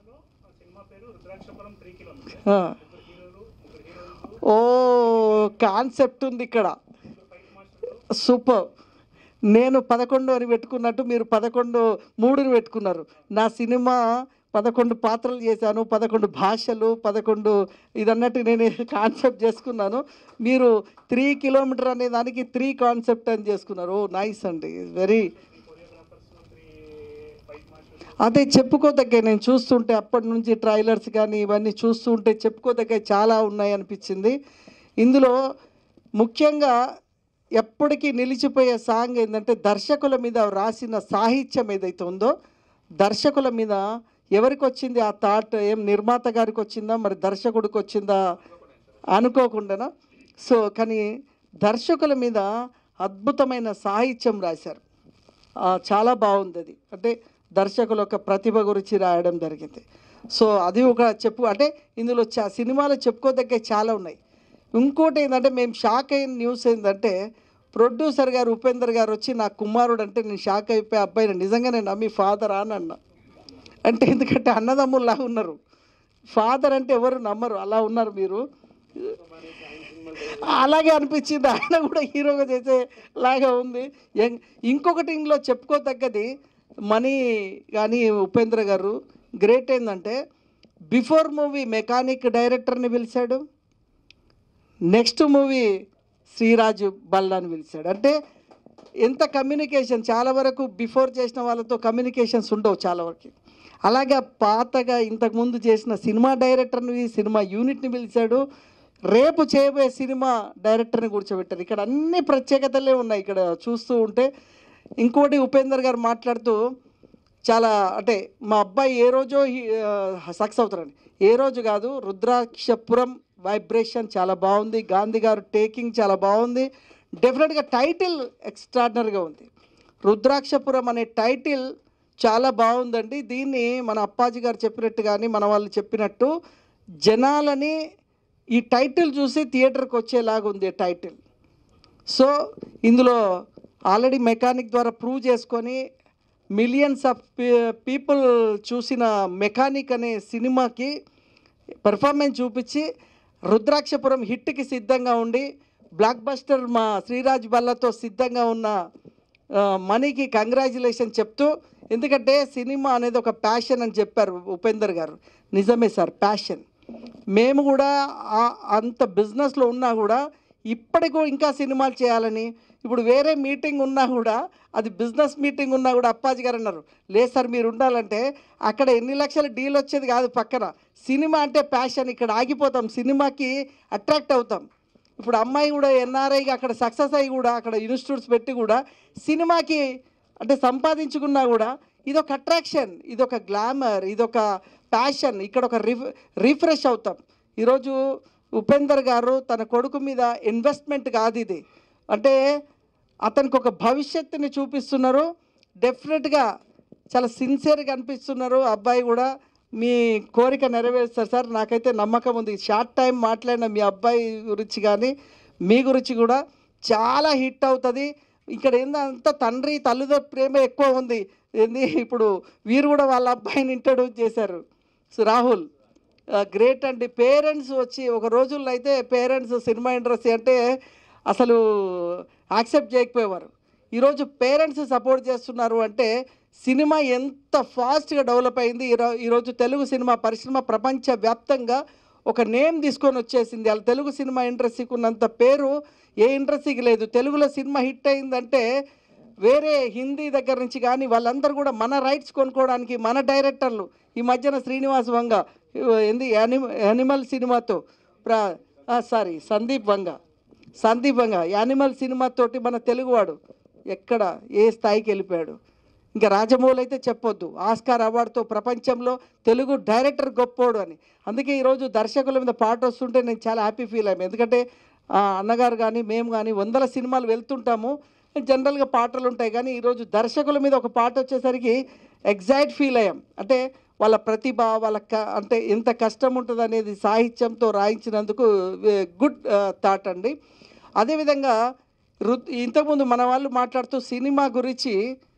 ఆ. ఓ కాన్సెప్ట్ ఉంది ఇక్కడ సూపర్ నేను పదకొండు అని పెట్టుకున్నట్టు మీరు పదకొండు మూడుని పెట్టుకున్నారు నా సినిమా పదకొండు పాత్రలు చేశాను పదకొండు భాషలు పదకొండు ఇదన్నట్టు నేను కాన్సెప్ట్ చేసుకున్నాను మీరు త్రీ కిలోమీటర్ అనే దానికి త్రీ కాన్సెప్ట్ అని చేసుకున్నారు ఓ నైస్ అండి వెరీ అదే చెప్పుకోదగ్గ నేను చూస్తుంటే అప్పటి నుంచి ట్రైలర్స్ కానీ ఇవన్నీ చూస్తుంటే చెప్పుకోదగ్గ చాలా ఉన్నాయి అనిపించింది ఇందులో ముఖ్యంగా ఎప్పటికీ నిలిచిపోయే సాంగ్ ఏంటంటే దర్శకుల మీద రాసిన సాహిత్యం ఏదైతే ఉందో దర్శకుల మీద ఎవరికి వచ్చింది ఆ థాట్ ఏం నిర్మాత గారికి వచ్చిందా మరి దర్శకుడికి వచ్చిందా అనుకోకుండానా సో కానీ దర్శకుల మీద అద్భుతమైన సాహిత్యం రాశారు ఆ, చాలా బాగుంది అది అంటే దర్శకుల యొక్క ప్రతిభ గురించి రాయడం జరిగింది సో అది ఒక చెప్పు అంటే ఇందులో చా సినిమాలు చెప్పుకోదగ్గ చాలా ఉన్నాయి ఇంకోటి ఏంటంటే మేము షాక్ అయిన న్యూస్ ఏంటంటే ప్రొడ్యూసర్ గారు ఉపేందర్ గారు వచ్చి నా కుమారుడు అంటే నేను షాక్ అయిపోయి అబ్బాయిని నిజంగా నేను నమ్మి ఫాదర్ అని అన్నా అంటే ఎందుకంటే అన్నదమ్ముల్లా ఉన్నారు ఫాదర్ అంటే ఎవరు నమ్మరు అలా ఉన్నారు మీరు అలాగే అనిపించింది ఆయన కూడా హీరోగా చేసే లాగా ఉంది ఎం- ఇంకొకటి ఇందులో చెప్పుకోదగ్గది మనీ కానీ ఉపేంద్ర గారు గ్రేట్ ఏంటంటే బిఫోర్ మూవీ మెకానిక్ డైరెక్టర్ని పిలిచాడు నెక్స్ట్ మూవీ శ్రీరాజు బల్లాని పిలిచాడు అంటే ఎంత కమ్యూనికేషన్ చాలా వరకు బిఫోర్ చేసిన వాళ్ళతో కమ్యూనికేషన్స్ ఉండవు చాలా వరకు అలాగే పాతగా ఇంతకుముందు చేసిన సినిమా డైరెక్టర్ని సినిమా యూనిట్ని పిలిచాడు రేపు చేయబోయే సినిమా డైరెక్టర్ని కూర్చోబెట్టారు ఇక్కడ అన్ని ప్రత్యేకతలే ఉన్నాయి ఇక్కడ చూస్తూ ఉంటే ఇంకోటి ఉపేందర్ గారు మాట్లాడుతూ చాలా అంటే మా అబ్బాయి ఏ రోజో సక్సెస్ అవుతారండి ఏ రోజు కాదు రుద్రాక్షపురం వైబ్రేషన్ చాలా బాగుంది గాంధీ గారు టేకింగ్ చాలా బాగుంది డెఫినెట్గా టైటిల్ ఎక్స్ట్రాడినరీగా ఉంది రుద్రాక్షపురం అనే టైటిల్ చాలా బాగుందండి దీన్ని మన అప్పాజీ గారు చెప్పినట్టు కానీ మన వాళ్ళు చెప్పినట్టు జనాలని ఈ టైటిల్ చూసి థియేటర్కి వచ్చేలాగా ఉంది టైటిల్ సో ఇందులో ఆల్రెడీ మెకానిక్ ద్వారా ప్రూవ్ చేసుకొని మిలియన్స్ ఆఫ్ పీపుల్ చూసిన మెకానిక్ అనే సినిమాకి పెర్ఫార్మెన్స్ చూపించి రుద్రాక్షపురం హిట్కి సిద్ధంగా ఉండి బ్లాక్ బస్టర్ మా శ్రీరాజ్ బల్లతో సిద్ధంగా ఉన్న ఆ, మనీకి కంగ్రాచులేషన్ చెప్తూ ఎందుకంటే సినిమా అనేది ఒక ప్యాషన్ అని చెప్పారు ఉపేందర్ గారు నిజమే సార్ ప్యాషన్ మేము కూడా ఆ- అంత బిజినెస్లో ఉన్నా కూడా ఇప్పటికూ ఇంకా సినిమాలు చేయాలని ఇప్పుడు వేరే మీటింగ్ ఉన్నా కూడా అది బిజినెస్ మీటింగ్ ఉన్నా కూడా అప్పాజీ గారు అన్నారు లేదు సార్ మీరు ఉండాలంటే అక్కడ ఎన్ని లక్షల డీల్ వచ్చేది కాదు పక్కన సినిమా అంటే ప్యాషన్ ఇక్కడ ఆగిపోతాం సినిమాకి అట్రాక్ట్ అవుతాం ఇప్పుడు అమ్మాయి కూడా ఎన్ఆర్ఐగా అక్కడ సక్సెస్ అయ్యి కూడా అక్కడ ఇన్స్టిట్యూట్స్ పెట్టి కూడా సినిమాకి అంటే సంపాదించుకున్నా కూడా ఇదొక అట్రాక్షన్ ఇదొక గ్లామర్ ఇదొక ప్యాషన్ ఇక్కడ ఒక రిఫ్ రిఫ్రెష్ అవుతాం ఈరోజు ఉపేందర్ గారు తన కొడుకు మీద ఇన్వెస్ట్మెంట్ కాదు ఇది అంటే అతనికి ఒక భవిష్యత్తుని చూపిస్తున్నారు డెఫినెట్గా చాలా సిన్సియర్గా అనిపిస్తున్నారు అబ్బాయి కూడా మీ కోరిక నెరవేరుస్తారు సార్ నాకైతే నమ్మకం ఉంది షార్ట్ టైం మాట్లాడిన మీ అబ్బాయి గురించి కానీ మీ గురించి కూడా చాలా హిట్ అవుతుంది ఇక్కడ ఏందంతా తండ్రి తల్లిదండ్రుల ప్రేమ ఎక్కువ ఉంది ఏంది ఇప్పుడు వీరు కూడా వాళ్ళ అబ్బాయిని ఇంట్రడ్యూస్ చేశారు సో రాహుల్ గ్రేట్ అండి పేరెంట్స్ వచ్చి ఒక రోజుల్లో అయితే పేరెంట్స్ సినిమా ఇండస్ట్రీ అంటే అసలు యాక్సెప్ట్ చేయకపోయేవారు ఈరోజు పేరెంట్స్ సపోర్ట్ చేస్తున్నారు అంటే సినిమా ఎంత ఫాస్ట్గా డెవలప్ అయింది ఈరో ఈరోజు తెలుగు సినిమా పరిశ్రమ ప్రపంచవ్యాప్తంగా ఒక నేమ్ తీసుకొని వచ్చేసింది అలా తెలుగు సినిమా ఇండస్ట్రీకి ఉన్నంత పేరు ఏ ఇండస్ట్రీకి లేదు తెలుగులో సినిమా హిట్ అయిందంటే వేరే హిందీ దగ్గర నుంచి కానీ వాళ్ళందరూ కూడా మన రైట్స్ కొనుక్కోవడానికి మన డైరెక్టర్లు ఈ మధ్యన శ్రీనివాస్ వంగ ఏంది యానిమ యానిమల్ సినిమాతో ప్రా సారీ సందీప్ వంగ సందీప్ వంగ యానిమల్ సినిమాతోటి మన తెలుగువాడు ఎక్కడ ఏ స్థాయికి వెళ్ళిపోయాడు ఇంకా రాజమౌళి అయితే చెప్పొద్దు ఆస్కార్ అవార్డుతో ప్రపంచంలో తెలుగు డైరెక్టర్ గొప్పోడు అని అందుకే ఈరోజు దర్శకుల మీద పాట వస్తుంటే నేను చాలా హ్యాపీ ఫీల్ అయ్యాను ఎందుకంటే ఆ అన్నగారు కానీ మేము కానీ వందల సినిమాలు వెళ్తుంటాము జనరల్గా పాటలు ఉంటాయి కానీ ఈరోజు దర్శకుల మీద ఒక పాట వచ్చేసరికి ఎగ్జైట్ ఫీల్ అయ్యాం అంటే వాళ్ళ ప్రతిభ వాళ్ళ క అంటే ఎంత కష్టం ఉంటుంది అనేది సాహిత్యంతో రాయించినందుకు గుడ్ థాట్ అండి అదేవిధంగా రు ఇంతకుముందు మన వాళ్ళు మాట్లాడుతూ సినిమా గురించి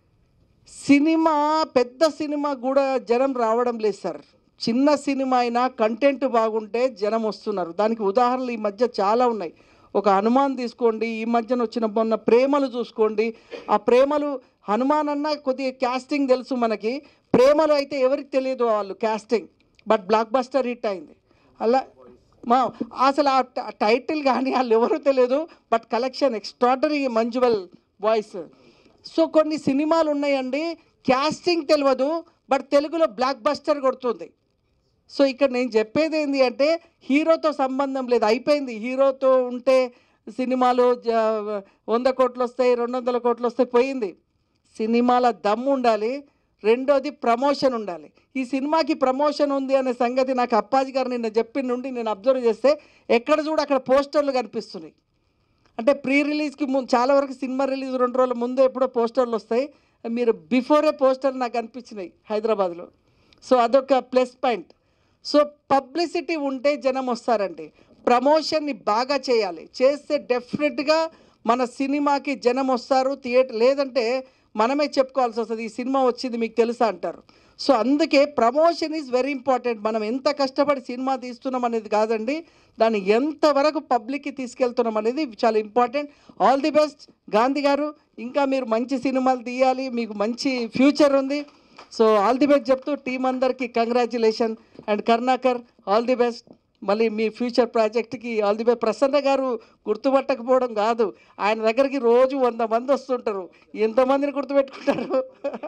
సినిమా పెద్ద సినిమా కూడా జనం రావడం లేదు సార్ చిన్న సినిమా అయినా కంటెంట్ బాగుంటే జనం వస్తున్నారు దానికి ఉదాహరణలు ఈ మధ్య చాలా ఉన్నాయి ఒక హనుమాన్ తీసుకోండి ఈ మధ్యన వచ్చిన మొన్న ప్రేమలు చూసుకోండి ఆ ప్రేమలు హనుమాన్ అన్న కొద్దిగా క్యాస్టింగ్ తెలుసు మనకి ప్రేమలు అయితే ఎవరికి తెలియదు వాళ్ళు casting but blockbuster hit అయింది అలా మా అసలు ఆ ట- టైటిల్ కానీ వాళ్ళు ఎవరు తెలియదు బట్ కలెక్షన్ ఎక్స్ట్రాడనరీ మంజువల్ వాయిస్ సో కొన్ని సినిమాలు ఉన్నాయండి క్యాస్టింగ్ తెలియదు బట్ తెలుగులో బ్లాక్ బస్టర్ కొడుతుంది సో ఇక్కడ నేను చెప్పేది ఏంటి అంటే హీరోతో సంబంధం లేదు అయిపోయింది హీరోతో ఉంటే సినిమాలు జ- వంద కోట్లు వస్తాయి రెండు వందల కోట్లు వస్తాయి పోయింది సినిమాల దమ్ము ఉండాలి రెండోది ప్రమోషన్ ఉండాలి ఈ సినిమాకి ప్రమోషన్ ఉంది అనే సంగతి నాకు అప్పాజీ గారు నిన్న చెప్పిన నుండి నేను అబ్జర్వ్ చేస్తే ఎక్కడ చూడ అక్కడ పోస్టర్లు కనిపిస్తున్నాయి అంటే ప్రీ రిలీజ్కి ముందు చాలా వరకు సినిమా రిలీజ్ రెండు రోజుల ముందే ఎప్పుడో పోస్టర్లు వస్తాయి మీరు బిఫోరే పోస్టర్ నాకు అనిపించినాయి హైదరాబాద్లో సో అదొక ప్లస్ పాయింట్ సో పబ్లిసిటీ ఉంటే జనం వస్తారండి ప్రమోషన్ని బాగా చేయాలి చేస్తే డెఫినెట్గా మన సినిమాకి జనం వస్తారు థియేటర్ లేదంటే మనమే చెప్పుకోవాల్సి వస్తుంది ఈ సినిమా వచ్చింది మీకు తెలుసా అంటారు సో అందుకే ప్రమోషన్ ఈజ్ వెరీ ఇంపార్టెంట్ మనం ఎంత కష్టపడి సినిమా తీస్తున్నాం అనేది కాదండి దాన్ని ఎంతవరకు పబ్లిక్కి తీసుకెళ్తున్నాం అనేది చాలా important all the best Gandhi garu ఇంకా మీరు మంచి సినిమాలు తీయాలి మీకు మంచి ఫ్యూచర్ ఉంది సో ఆల్ ది బెస్ట్ చెప్తూ టీం అందరికీ congratulation and Karunakar all the best మళ్ళీ మీ ఫ్యూచర్ ప్రాజెక్ట్కి all the best Prasanna garu గుర్తుపట్టకపోవడం కాదు ఆయన దగ్గరికి రోజు వంద మంది వస్తుంటారు ఎంతమందిని గుర్తుపెట్టుకుంటారు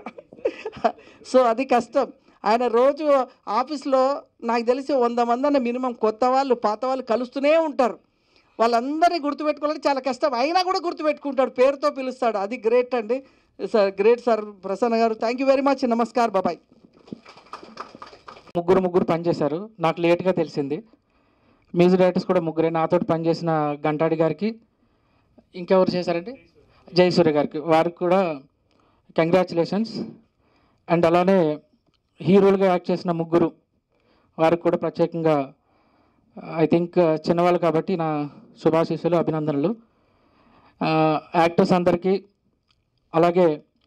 సో అది కష్టం ఆయన రోజు ఆఫీస్లో నాకు తెలిసి వంద మంది అన్న మినిమం కొత్త వాళ్ళు పాత వాళ్ళు కలుస్తూనే ఉంటారు వాళ్ళందరినీ గుర్తుపెట్టుకోవాలంటే చాలా కష్టం అయినా కూడా గుర్తుపెట్టుకుంటాడు పేరుతో పిలుస్తాడు అది గ్రేట్ అండి sir great sir Prasanna garu thank you very much నమస్కార్ బాబాయ్ ముగ్గురు ముగ్గురు పనిచేశారు నాకు లేట్గా తెలిసింది మ్యూజిక్ డైరెక్టర్స్ కూడా ముగ్గురే నాతోటి పనిచేసిన గంటాడి గారికి ఇంకెవరు చేశారంటే జయసూర్య గారికి వారికి కూడా కంగ్రాచులేషన్స్ అండ్ అలానే హీరోలుగా యాక్ట్ చేసిన ముగ్గురు వారికి కూడా ప్రత్యేకంగా ఐ థింక్ చిన్నవాళ్ళు కాబట్టి నా శుభాశీస్సులు అభినందనలు యాక్టర్స్ అందరికీ అలాగే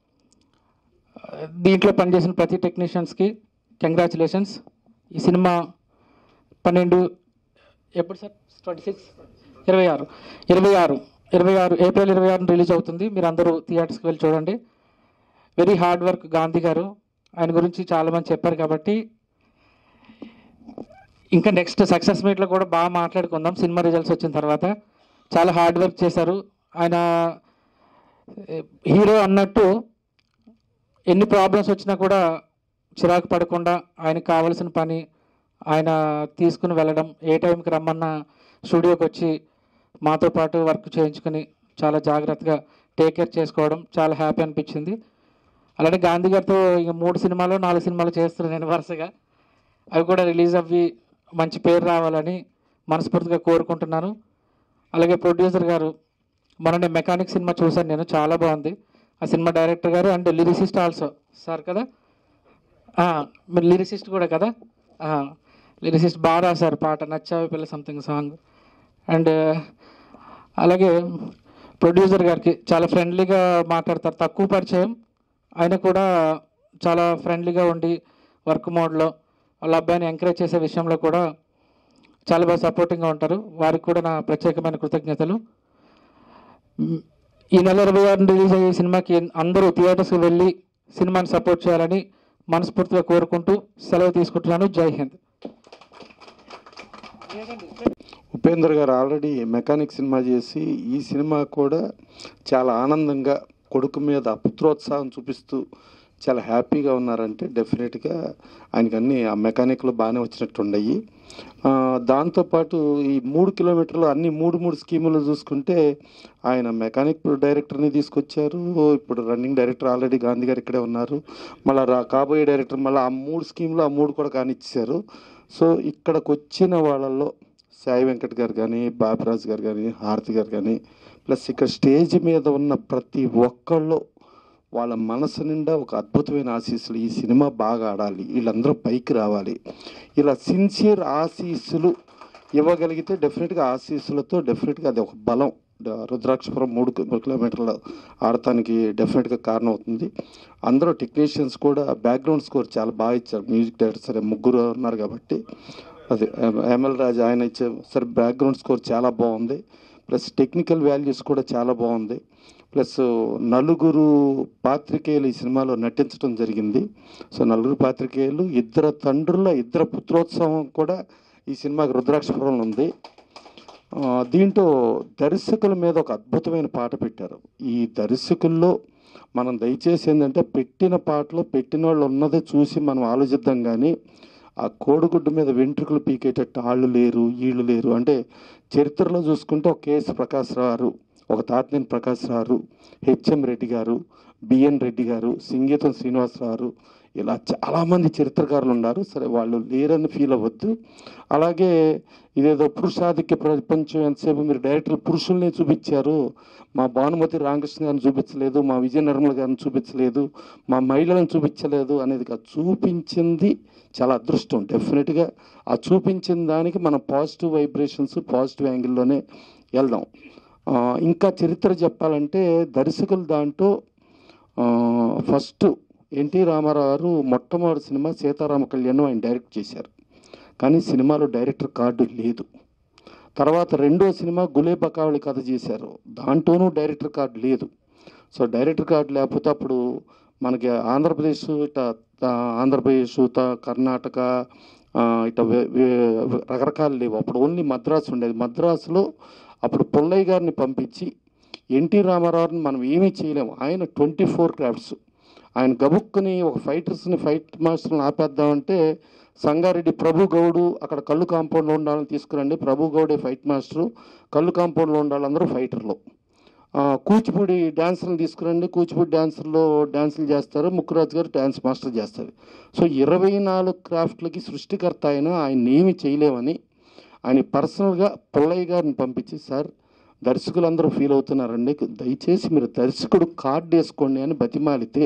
దీంట్లో పనిచేసిన ప్రతి టెక్నీషియన్స్కి కంగ్రాచులేషన్స్ ఈ సినిమా పన్నెండు ఎప్పుడు సార్ ట్వంటీ సిక్స్ ఇరవై ఆరు ఇరవై ఆరు ఇరవై ఆరు ఏప్రిల్ ఇరవై ఆరున రిలీజ్ అవుతుంది మీరు అందరూ థియేటర్స్కి వెళ్ళి చూడండి వెరీ హార్డ్ వర్క్ గాంధీ గారు ఆయన గురించి చాలామంది చెప్పారు కాబట్టి ఇంకా నెక్స్ట్ సక్సెస్ మీట్లో కూడా బాగా మాట్లాడుకుందాం సినిమా రిజల్ట్స్ వచ్చిన తర్వాత చాలా హార్డ్ వర్క్ చేశారు ఆయన హీరో అన్నట్టు ఎన్ని ప్రాబ్లమ్స్ వచ్చినా కూడా చిరాకు పడకుండా ఆయనకు కావాల్సిన పని ఆయన తీసుకుని వెళ్ళడం ఏ టైంకి రమ్మన్నా స్టూడియోకి వచ్చి మాతో పాటు వర్క్ చేయించుకొని చాలా జాగ్రత్తగా టేక్ కేర్ చేసుకోవడం చాలా హ్యాపీ అనిపించింది అలానే గాంధీ గారితో ఇక మూడు సినిమాలు నాలుగు సినిమాలు చేస్తున్నాను నేను వరుసగా అవి కూడా రిలీజ్ అవ్వి మంచి పేరు రావాలని మనస్ఫూర్తిగా కోరుకుంటున్నాను అలాగే ప్రొడ్యూసర్ గారు మొన్న మెకానిక్ సినిమా చూశాను నేను చాలా బాగుంది ఆ సినిమా director garu and lyricist also sir కదా ఆ, మీరు లిరిసిస్ట్ కూడా కదా లిరిసిస్ట్ బాగా రాశారు పాట నచ్చావి పిల్ల సంథింగ్ సాంగ్ అండ్ అలాగే ప్రొడ్యూసర్ గారికి చాలా ఫ్రెండ్లీగా మాట్లాడతారు తక్కువ పరిచయం ఆయన కూడా చాలా ఫ్రెండ్లీగా ఉండి వర్క్ మోడ్లో వాళ్ళ అబ్బాయిని ఎంకరేజ్ చేసే విషయంలో కూడా చాలా బాగా సపోర్టింగ్గా ఉంటారు వారికి కూడా నా ప్రత్యేకమైన కృతజ్ఞతలు మ్, ఈ నెల ఇరవై ఆరు రిలీజ్ అయ్యే సినిమాకి అందరూ థియేటర్స్కి వెళ్ళి సినిమాని సపోర్ట్ చేయాలని మనస్ఫూర్తిగా కోరుకుంటూ సెలవు తీసుకుంటున్నాను జై హింద్ ఉపేంద్ర గారు ఆల్రెడీ మెకానిక్ సినిమా చేసి ఈ సినిమా కూడా చాలా ఆనందంగా కొడుకు మీద పుత్రోత్సాహం చూపిస్తూ చాలా హ్యాపీగా ఉన్నారంటే డెఫినెట్గా ఆయనకి అన్ని ఆ మెకానిక్లు బాగానే వచ్చినట్టు ఉండయి ఆ, దాంతోపాటు ఈ మూడు కిలోమీటర్లు అన్ని మూడు మూడు స్కీములు చూసుకుంటే ఆయన మెకానిక్ డైరెక్టర్ని తీసుకొచ్చారు ఇప్పుడు రన్నింగ్ డైరెక్టర్ ఆల్రెడీ గాంధీ గారు ఇక్కడే ఉన్నారు మళ్ళీ రా కాబోయే డైరెక్టర్ మళ్ళీ ఆ మూడు స్కీములు ఆ మూడు కూడా కానిచ్చారు సో ఇక్కడికి వచ్చిన వాళ్ళల్లో సాయి వెంకట్ గారు కానీ బాబిరాజు గారు కానీ హారతి గారు కానీ ప్లస్ ఇక్కడ స్టేజ్ మీద ఉన్న ప్రతి ఒక్కళ్ళు వాళ్ళ మనసు నిండా ఒక అద్భుతమైన ఆశీస్సులు ఈ సినిమా బాగా ఆడాలి వీళ్ళందరూ పైకి రావాలి ఇలా సిన్సియర్ ఆశీస్సులు ఇవ్వగలిగితే డెఫినెట్గా ఆశీస్సులతో డెఫినెట్గా అది ఒక బలం డ- రుద్రాక్షపురం మూడు కి- కిలోమీటర్ల ఆడటానికి డెఫినెట్గా కారణం అవుతుంది అందరూ టెక్నీషియన్స్ కూడా బ్యాక్గ్రౌండ్ స్కోర్ చాలా బాగా ఇచ్చారు మ్యూజిక్ డైరెక్టర్ సరే ముగ్గురు ఉన్నారు కాబట్టి అదే ఎంఎల్ రాజు ఆయన ఇచ్చే సరే బ్యాక్గ్రౌండ్ స్కోర్ చాలా బాగుంది ప్లస్ టెక్నికల్ వాల్యూస్ కూడా చాలా బాగుంది ప్లస్ నలుగురు పాత్రికేయులు ఈ సినిమాలో నటించడం జరిగింది సో నలుగురు పాత్రికేయులు ఇద్దరు తండ్రుల ఇద్దరు పుత్రోత్సవం కూడా ఈ సినిమాకి రుద్రాక్షపురంలో ఉంది ఆ, దీంట్లో దర్శకుల మీద ఒక అద్భుతమైన పాట పెట్టారు ఈ దర్శకుల్లో మనం దయచేసి ఏంటంటే పెట్టిన పాటలో పెట్టిన వాళ్ళు ఉన్నదే చూసి మనం ఆలోచిద్దాం కానీ ఆ కోడిగుడ్డు మీద వెంట్రుకలు పీకేటట్టు వాళ్ళు లేరు వీళ్ళు లేరు అంటే చరిత్రలో చూసుకుంటే ఒక కేఎస్ ప్రకాశ్ రావు ఒక తాతినేని ప్రకాశ్ రావు హెచ్ఎం రెడ్డి గారు బిఎన్ రెడ్డి గారు సింగీతం శ్రీనివాసరావు ఇలా చాలామంది చరిత్రకారులు ఉన్నారు సరే వాళ్ళు లేరని ఫీల్ అవ్వద్దు అలాగే ఇదేదో పురుషాధిక్య ప్రపంచం ఎంతసేపు మీరు డైరెక్టర్ పురుషుల్ని చూపించారు మా భానుమతి రామకృష్ణ గారిని చూపించలేదు మా విజయ నిర్మల గారిని చూపించలేదు మా మహిళలను చూపించలేదు అనేది కాదు చూపించింది చాలా అదృష్టం డెఫినెట్గా ఆ చూపించిన దానికి మనం పాజిటివ్ వైబ్రేషన్స్ పాజిటివ్ యాంగిల్లోనే వెళ్దాం ఆ, ఇంకా చరిత్ర చెప్పాలంటే దర్శకులు దాంట్లో ఆ, ఫస్ట్ ఎన్టీ రామారావు గారు మొట్టమొదటి సినిమా సీతారామ కళ్యాణం ఆయన డైరెక్ట్ చేశారు కానీ సినిమాలో డైరెక్టర్ కార్డు లేదు తర్వాత రెండో సినిమా గులే బకావళి కథ చేశారు దాంట్లోనూ డైరెక్టర్ కార్డు లేదు సో డైరెక్టర్ కార్డు లేకపోతే అప్పుడు మనకి ఆంధ్రప్రదేశ్ ఇట త- ఆంధ్రప్రదేశ్ త- కర్ణాటక ఆ, ఇట వే- వే- రకరకాలు లేవు అప్పుడు ఓన్లీ మద్రాసు ఉండేది మద్రాసులో అప్పుడు పుల్లయ్య గారిని పంపించి ఎన్టీ రామారావుని మనం ఏమీ చేయలేము ఆయన ట్వంటీ ఫోర్ క్రాఫ్ట్స్ ఆయన గబుక్కుని ఒక ఫైటర్స్ని ఫైట్ మాస్టర్ని ఆపేద్దామంటే సంగారెడ్డి ప్రభు గౌడు అక్కడ కళ్ళు కాంపౌండ్లో ఉండాలని తీసుకురండి ప్రభు గౌడే ఫైట్ మాస్టరు కళ్ళు కాంపౌండ్లో ఉండాలందరూ ఫైటర్లు ఆ, కూచిపూడి డాన్సర్ని తీసుకురండి కూచిపూడి డాన్సర్లో డాన్సులు చేస్తారు ముక్కురాజు గారు డాన్స్ మాస్టర్ చేస్తారు సో ఇరవై నాలుగు క్రాఫ్ట్లకి సృష్టికర్త ఆయన ఆయన ఏమి చేయలేమని ఆయన పర్సనల్గా పుల్లయ్య గారిని పంపించి సార్ దర్శకులందరూ ఫీల్ అవుతున్నారండి దయచేసి మీరు దర్శకుడు కార్డు వేసుకోండి అని బతిమాలితే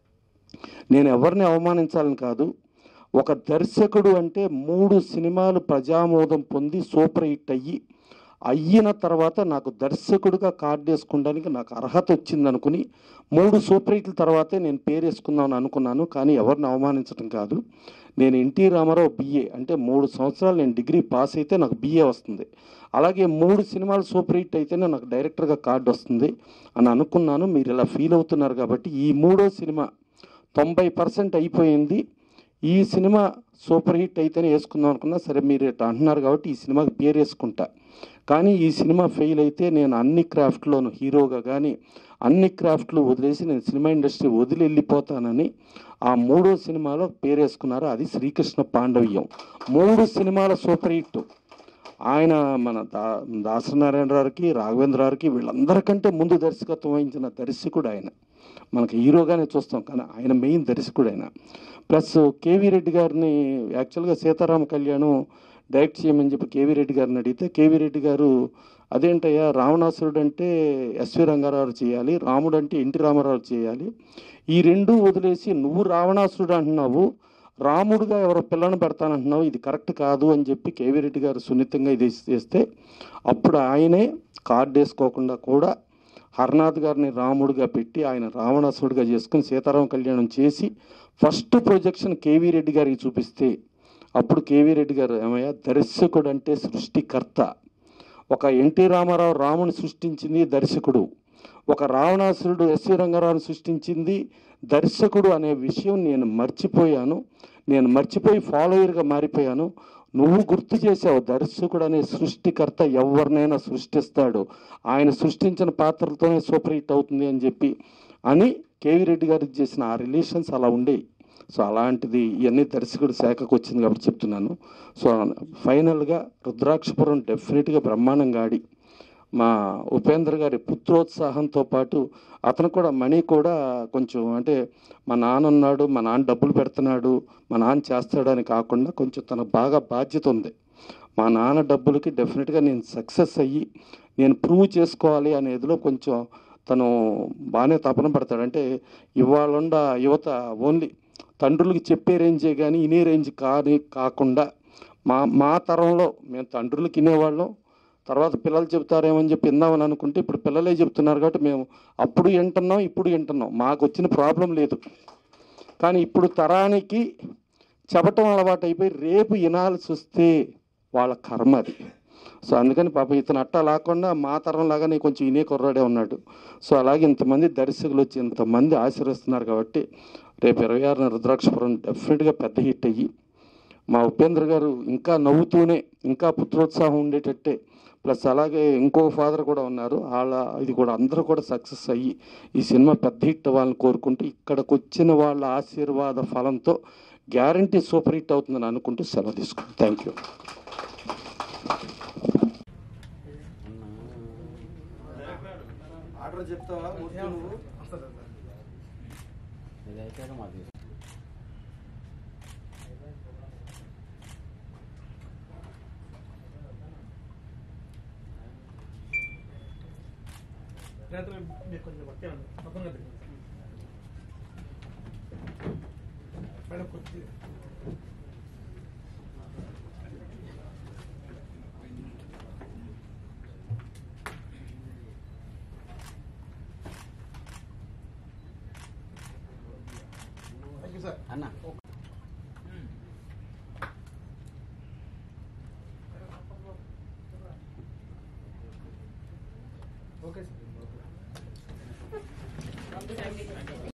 నేను ఎవరిని అవమానించాలని కాదు ఒక దర్శకుడు అంటే మూడు సినిమాలు ప్రజామోదం పొంది సూపర్ హిట్ అయ్యి అయిన తర్వాత నాకు దర్శకుడిగా కార్డు వేసుకోవడానికి నాకు అర్హత వచ్చింది అనుకుని మూడు సూపర్ హిట్ల తర్వాతే నేను పేరు వేసుకుందామని అనుకున్నాను కానీ ఎవరిని అవమానించడం కాదు నేను ఎన్టీ రామారావు బిఏ అంటే మూడు సంవత్సరాలు నేను డిగ్రీ పాస్ అయితే నాకు బిఏ వస్తుంది అలాగే మూడు సినిమాలు సూపర్ హిట్ అయితేనే నాకు డైరెక్టర్గా కార్డు వస్తుంది అని అనుకున్నాను మీరు ఇలా ఫీల్ అవుతున్నారు కాబట్టి ఈ మూడో సినిమా తొంభై పర్సెంట్ అయిపోయింది ఈ సినిమా సూపర్ హిట్ అయితేనే వేసుకుందాం అనుకున్నా సరే మీరు ఇట్లా అంటున్నారు కాబట్టి ఈ సినిమాకి పేరు వేసుకుంటా కానీ ఈ సినిమా ఫెయిల్ అయితే నేను అన్ని క్రాఫ్ట్లోను హీరోగా కానీ అన్ని క్రాఫ్ట్లు వదిలేసి నేను సినిమా ఇండస్ట్రీ వదిలి వెళ్ళిపోతానని ఆ మూడో సినిమాలో పేరు వేసుకున్నారు అది శ్రీకృష్ణ పాండవ్యం మూడు సినిమాల సూపర్ హిట్ ఆయన మన దా దాసనారాయణరావుకి రాఘవేంద్రరావుకి వీళ్ళందరికంటే ముందు దర్శకత్వం వహించిన దర్శకుడు ఆయన మనకి హీరోగానే చూస్తాం కానీ ఆయన మెయిన్ దర్శకుడు ఆయన ప్లస్ కేవీ రెడ్డి గారిని యాక్చువల్గా సీతారామ కళ్యాణం డైరెక్ట్ చేయమని చెప్పి కేవీ రెడ్డి గారిని అడిగితే కేవీ రెడ్డి గారు అదేంటయ్యా రావణాసురుడు అంటే ఎస్వి రంగారావు చేయాలి రాముడు అంటే ఎన్టీ రామారావు చేయాలి ఈ రెండు వదిలేసి నువ్వు రావణాసురుడు అంటున్నావు రాముడుగా ఎవరో పిల్లను పెడతానంటున్నావు ఇది కరెక్ట్ కాదు అని చెప్పి కేవీ రెడ్డి గారు సున్నితంగా ఇది చేస్తే అప్పుడు ఆయనే కార్డు వేసుకోకుండా కూడా హర్నాథ్ గారిని రాముడుగా పెట్టి ఆయన రావణాసురుడిగా చేసుకుని సీతారామ కళ్యాణం చేసి ఫస్ట్ ప్రొజెక్షన్ కేవీ రెడ్డి గారికి చూపిస్తే అప్పుడు కేవీ రెడ్డి గారు ఏమయ్యా దర్శకుడు అంటే సృష్టికర్త ఒక ఎన్టీ రామారావు రాముని సృష్టించింది దర్శకుడు ఒక రావణాసురుడు ఎస్వి రంగారావుని సృష్టించింది దర్శకుడు అనే విషయం నేను మర్చిపోయాను నేను మర్చిపోయి ఫాలోయర్గా మారిపోయాను నువ్వు గుర్తు చేసావు దర్శకుడు అనే సృష్టికర్త ఎవరినైనా సృష్టిస్తాడు ఆయన సృష్టించిన పాత్రలతోనే సూపర్ హిట్ అవుతుంది అని చెప్పి అని కేవీ రెడ్డి గారికి చేసిన ఆ రిలేషన్స్ అలా ఉండేవి సో అలాంటిది ఇవన్నీ దర్శకుడు శాఖకు వచ్చింది కాబట్టి చెప్తున్నాను సో ఫైనల్గా రుద్రాక్షపురం డెఫినెట్గా బ్రహ్మాండంగా ఆడి మా ఉపేంద్ర గారి పుత్రోత్సాహంతో పాటు అతను కూడా మనీ కూడా కొంచెం అంటే మా నాన్న ఉన్నాడు మా నాన్న డబ్బులు పెడుతున్నాడు మా నాన్న చేస్తాడని కాకుండా కొంచెం తనకు బాగా బాధ్యత ఉంది మా నాన్న డబ్బులకి డెఫినెట్గా నేను సక్సెస్ అయ్యి నేను ప్రూవ్ చేసుకోవాలి అనేదిలో కొంచెం తను బాగానే తపన పడతాడు అంటే ఇవాళ యువత ఓన్లీ తండ్రులకి చెప్పే రేంజే కానీ ఇనే రేంజ్ కానీ కాకుండా మా మా తరంలో మేము తండ్రులకి వినేవాళ్ళం తర్వాత పిల్లలు చెబుతారేమని చెప్పి విందామని అనుకుంటే ఇప్పుడు పిల్లలే చెప్తున్నారు కాబట్టి మేము అప్పుడు వింటున్నాం ఇప్పుడు వింటున్నాం మాకు వచ్చిన ప్రాబ్లం లేదు కానీ ఇప్పుడు తరానికి చెప్పటం అలవాటు అయిపోయి రేపు వినాల్సి వస్తే వాళ్ళ కర్మ అది సో అందుకని పాప ఇతను అట్టా లేకుండా మా తరం లాగానే కొంచెం ఇనే కుర్రాడే ఉన్నాడు సో అలాగే ఇంతమంది దర్శకులు వచ్చి ఇంతమంది ఆశీర్వస్తున్నారు కాబట్టి రేపు ఇరవై ఆరున రుద్రాక్షపురం డెఫినెట్గా పెద్ద హిట్ అయ్యి మా ఉపేంద్ర గారు ఇంకా నవ్వుతూనే ఇంకా పుత్రోత్సాహం ఉండేటట్టే ప్లస్ అలాగే ఇంకో ఫాదర్ కూడా ఉన్నారు వాళ్ళ ఇది కూడా అందరూ కూడా సక్సెస్ అయ్యి ఈ సినిమా పెద్ద హిట్ అవ్వాలని కోరుకుంటూ ఇక్కడికి వచ్చిన వాళ్ళ ఆశీర్వాద ఫలంతో గ్యారంటీ సూపర్ హిట్ అవుతుందని అనుకుంటూ సెలవు తీసుకుంటాం థ్యాంక్ యూ ఆర్డర్ చెప్తావా మూర్తి నువ్వు మేడం కొద్ది థ్యాంక్ యూ సార్ అన్న ఓకే సార్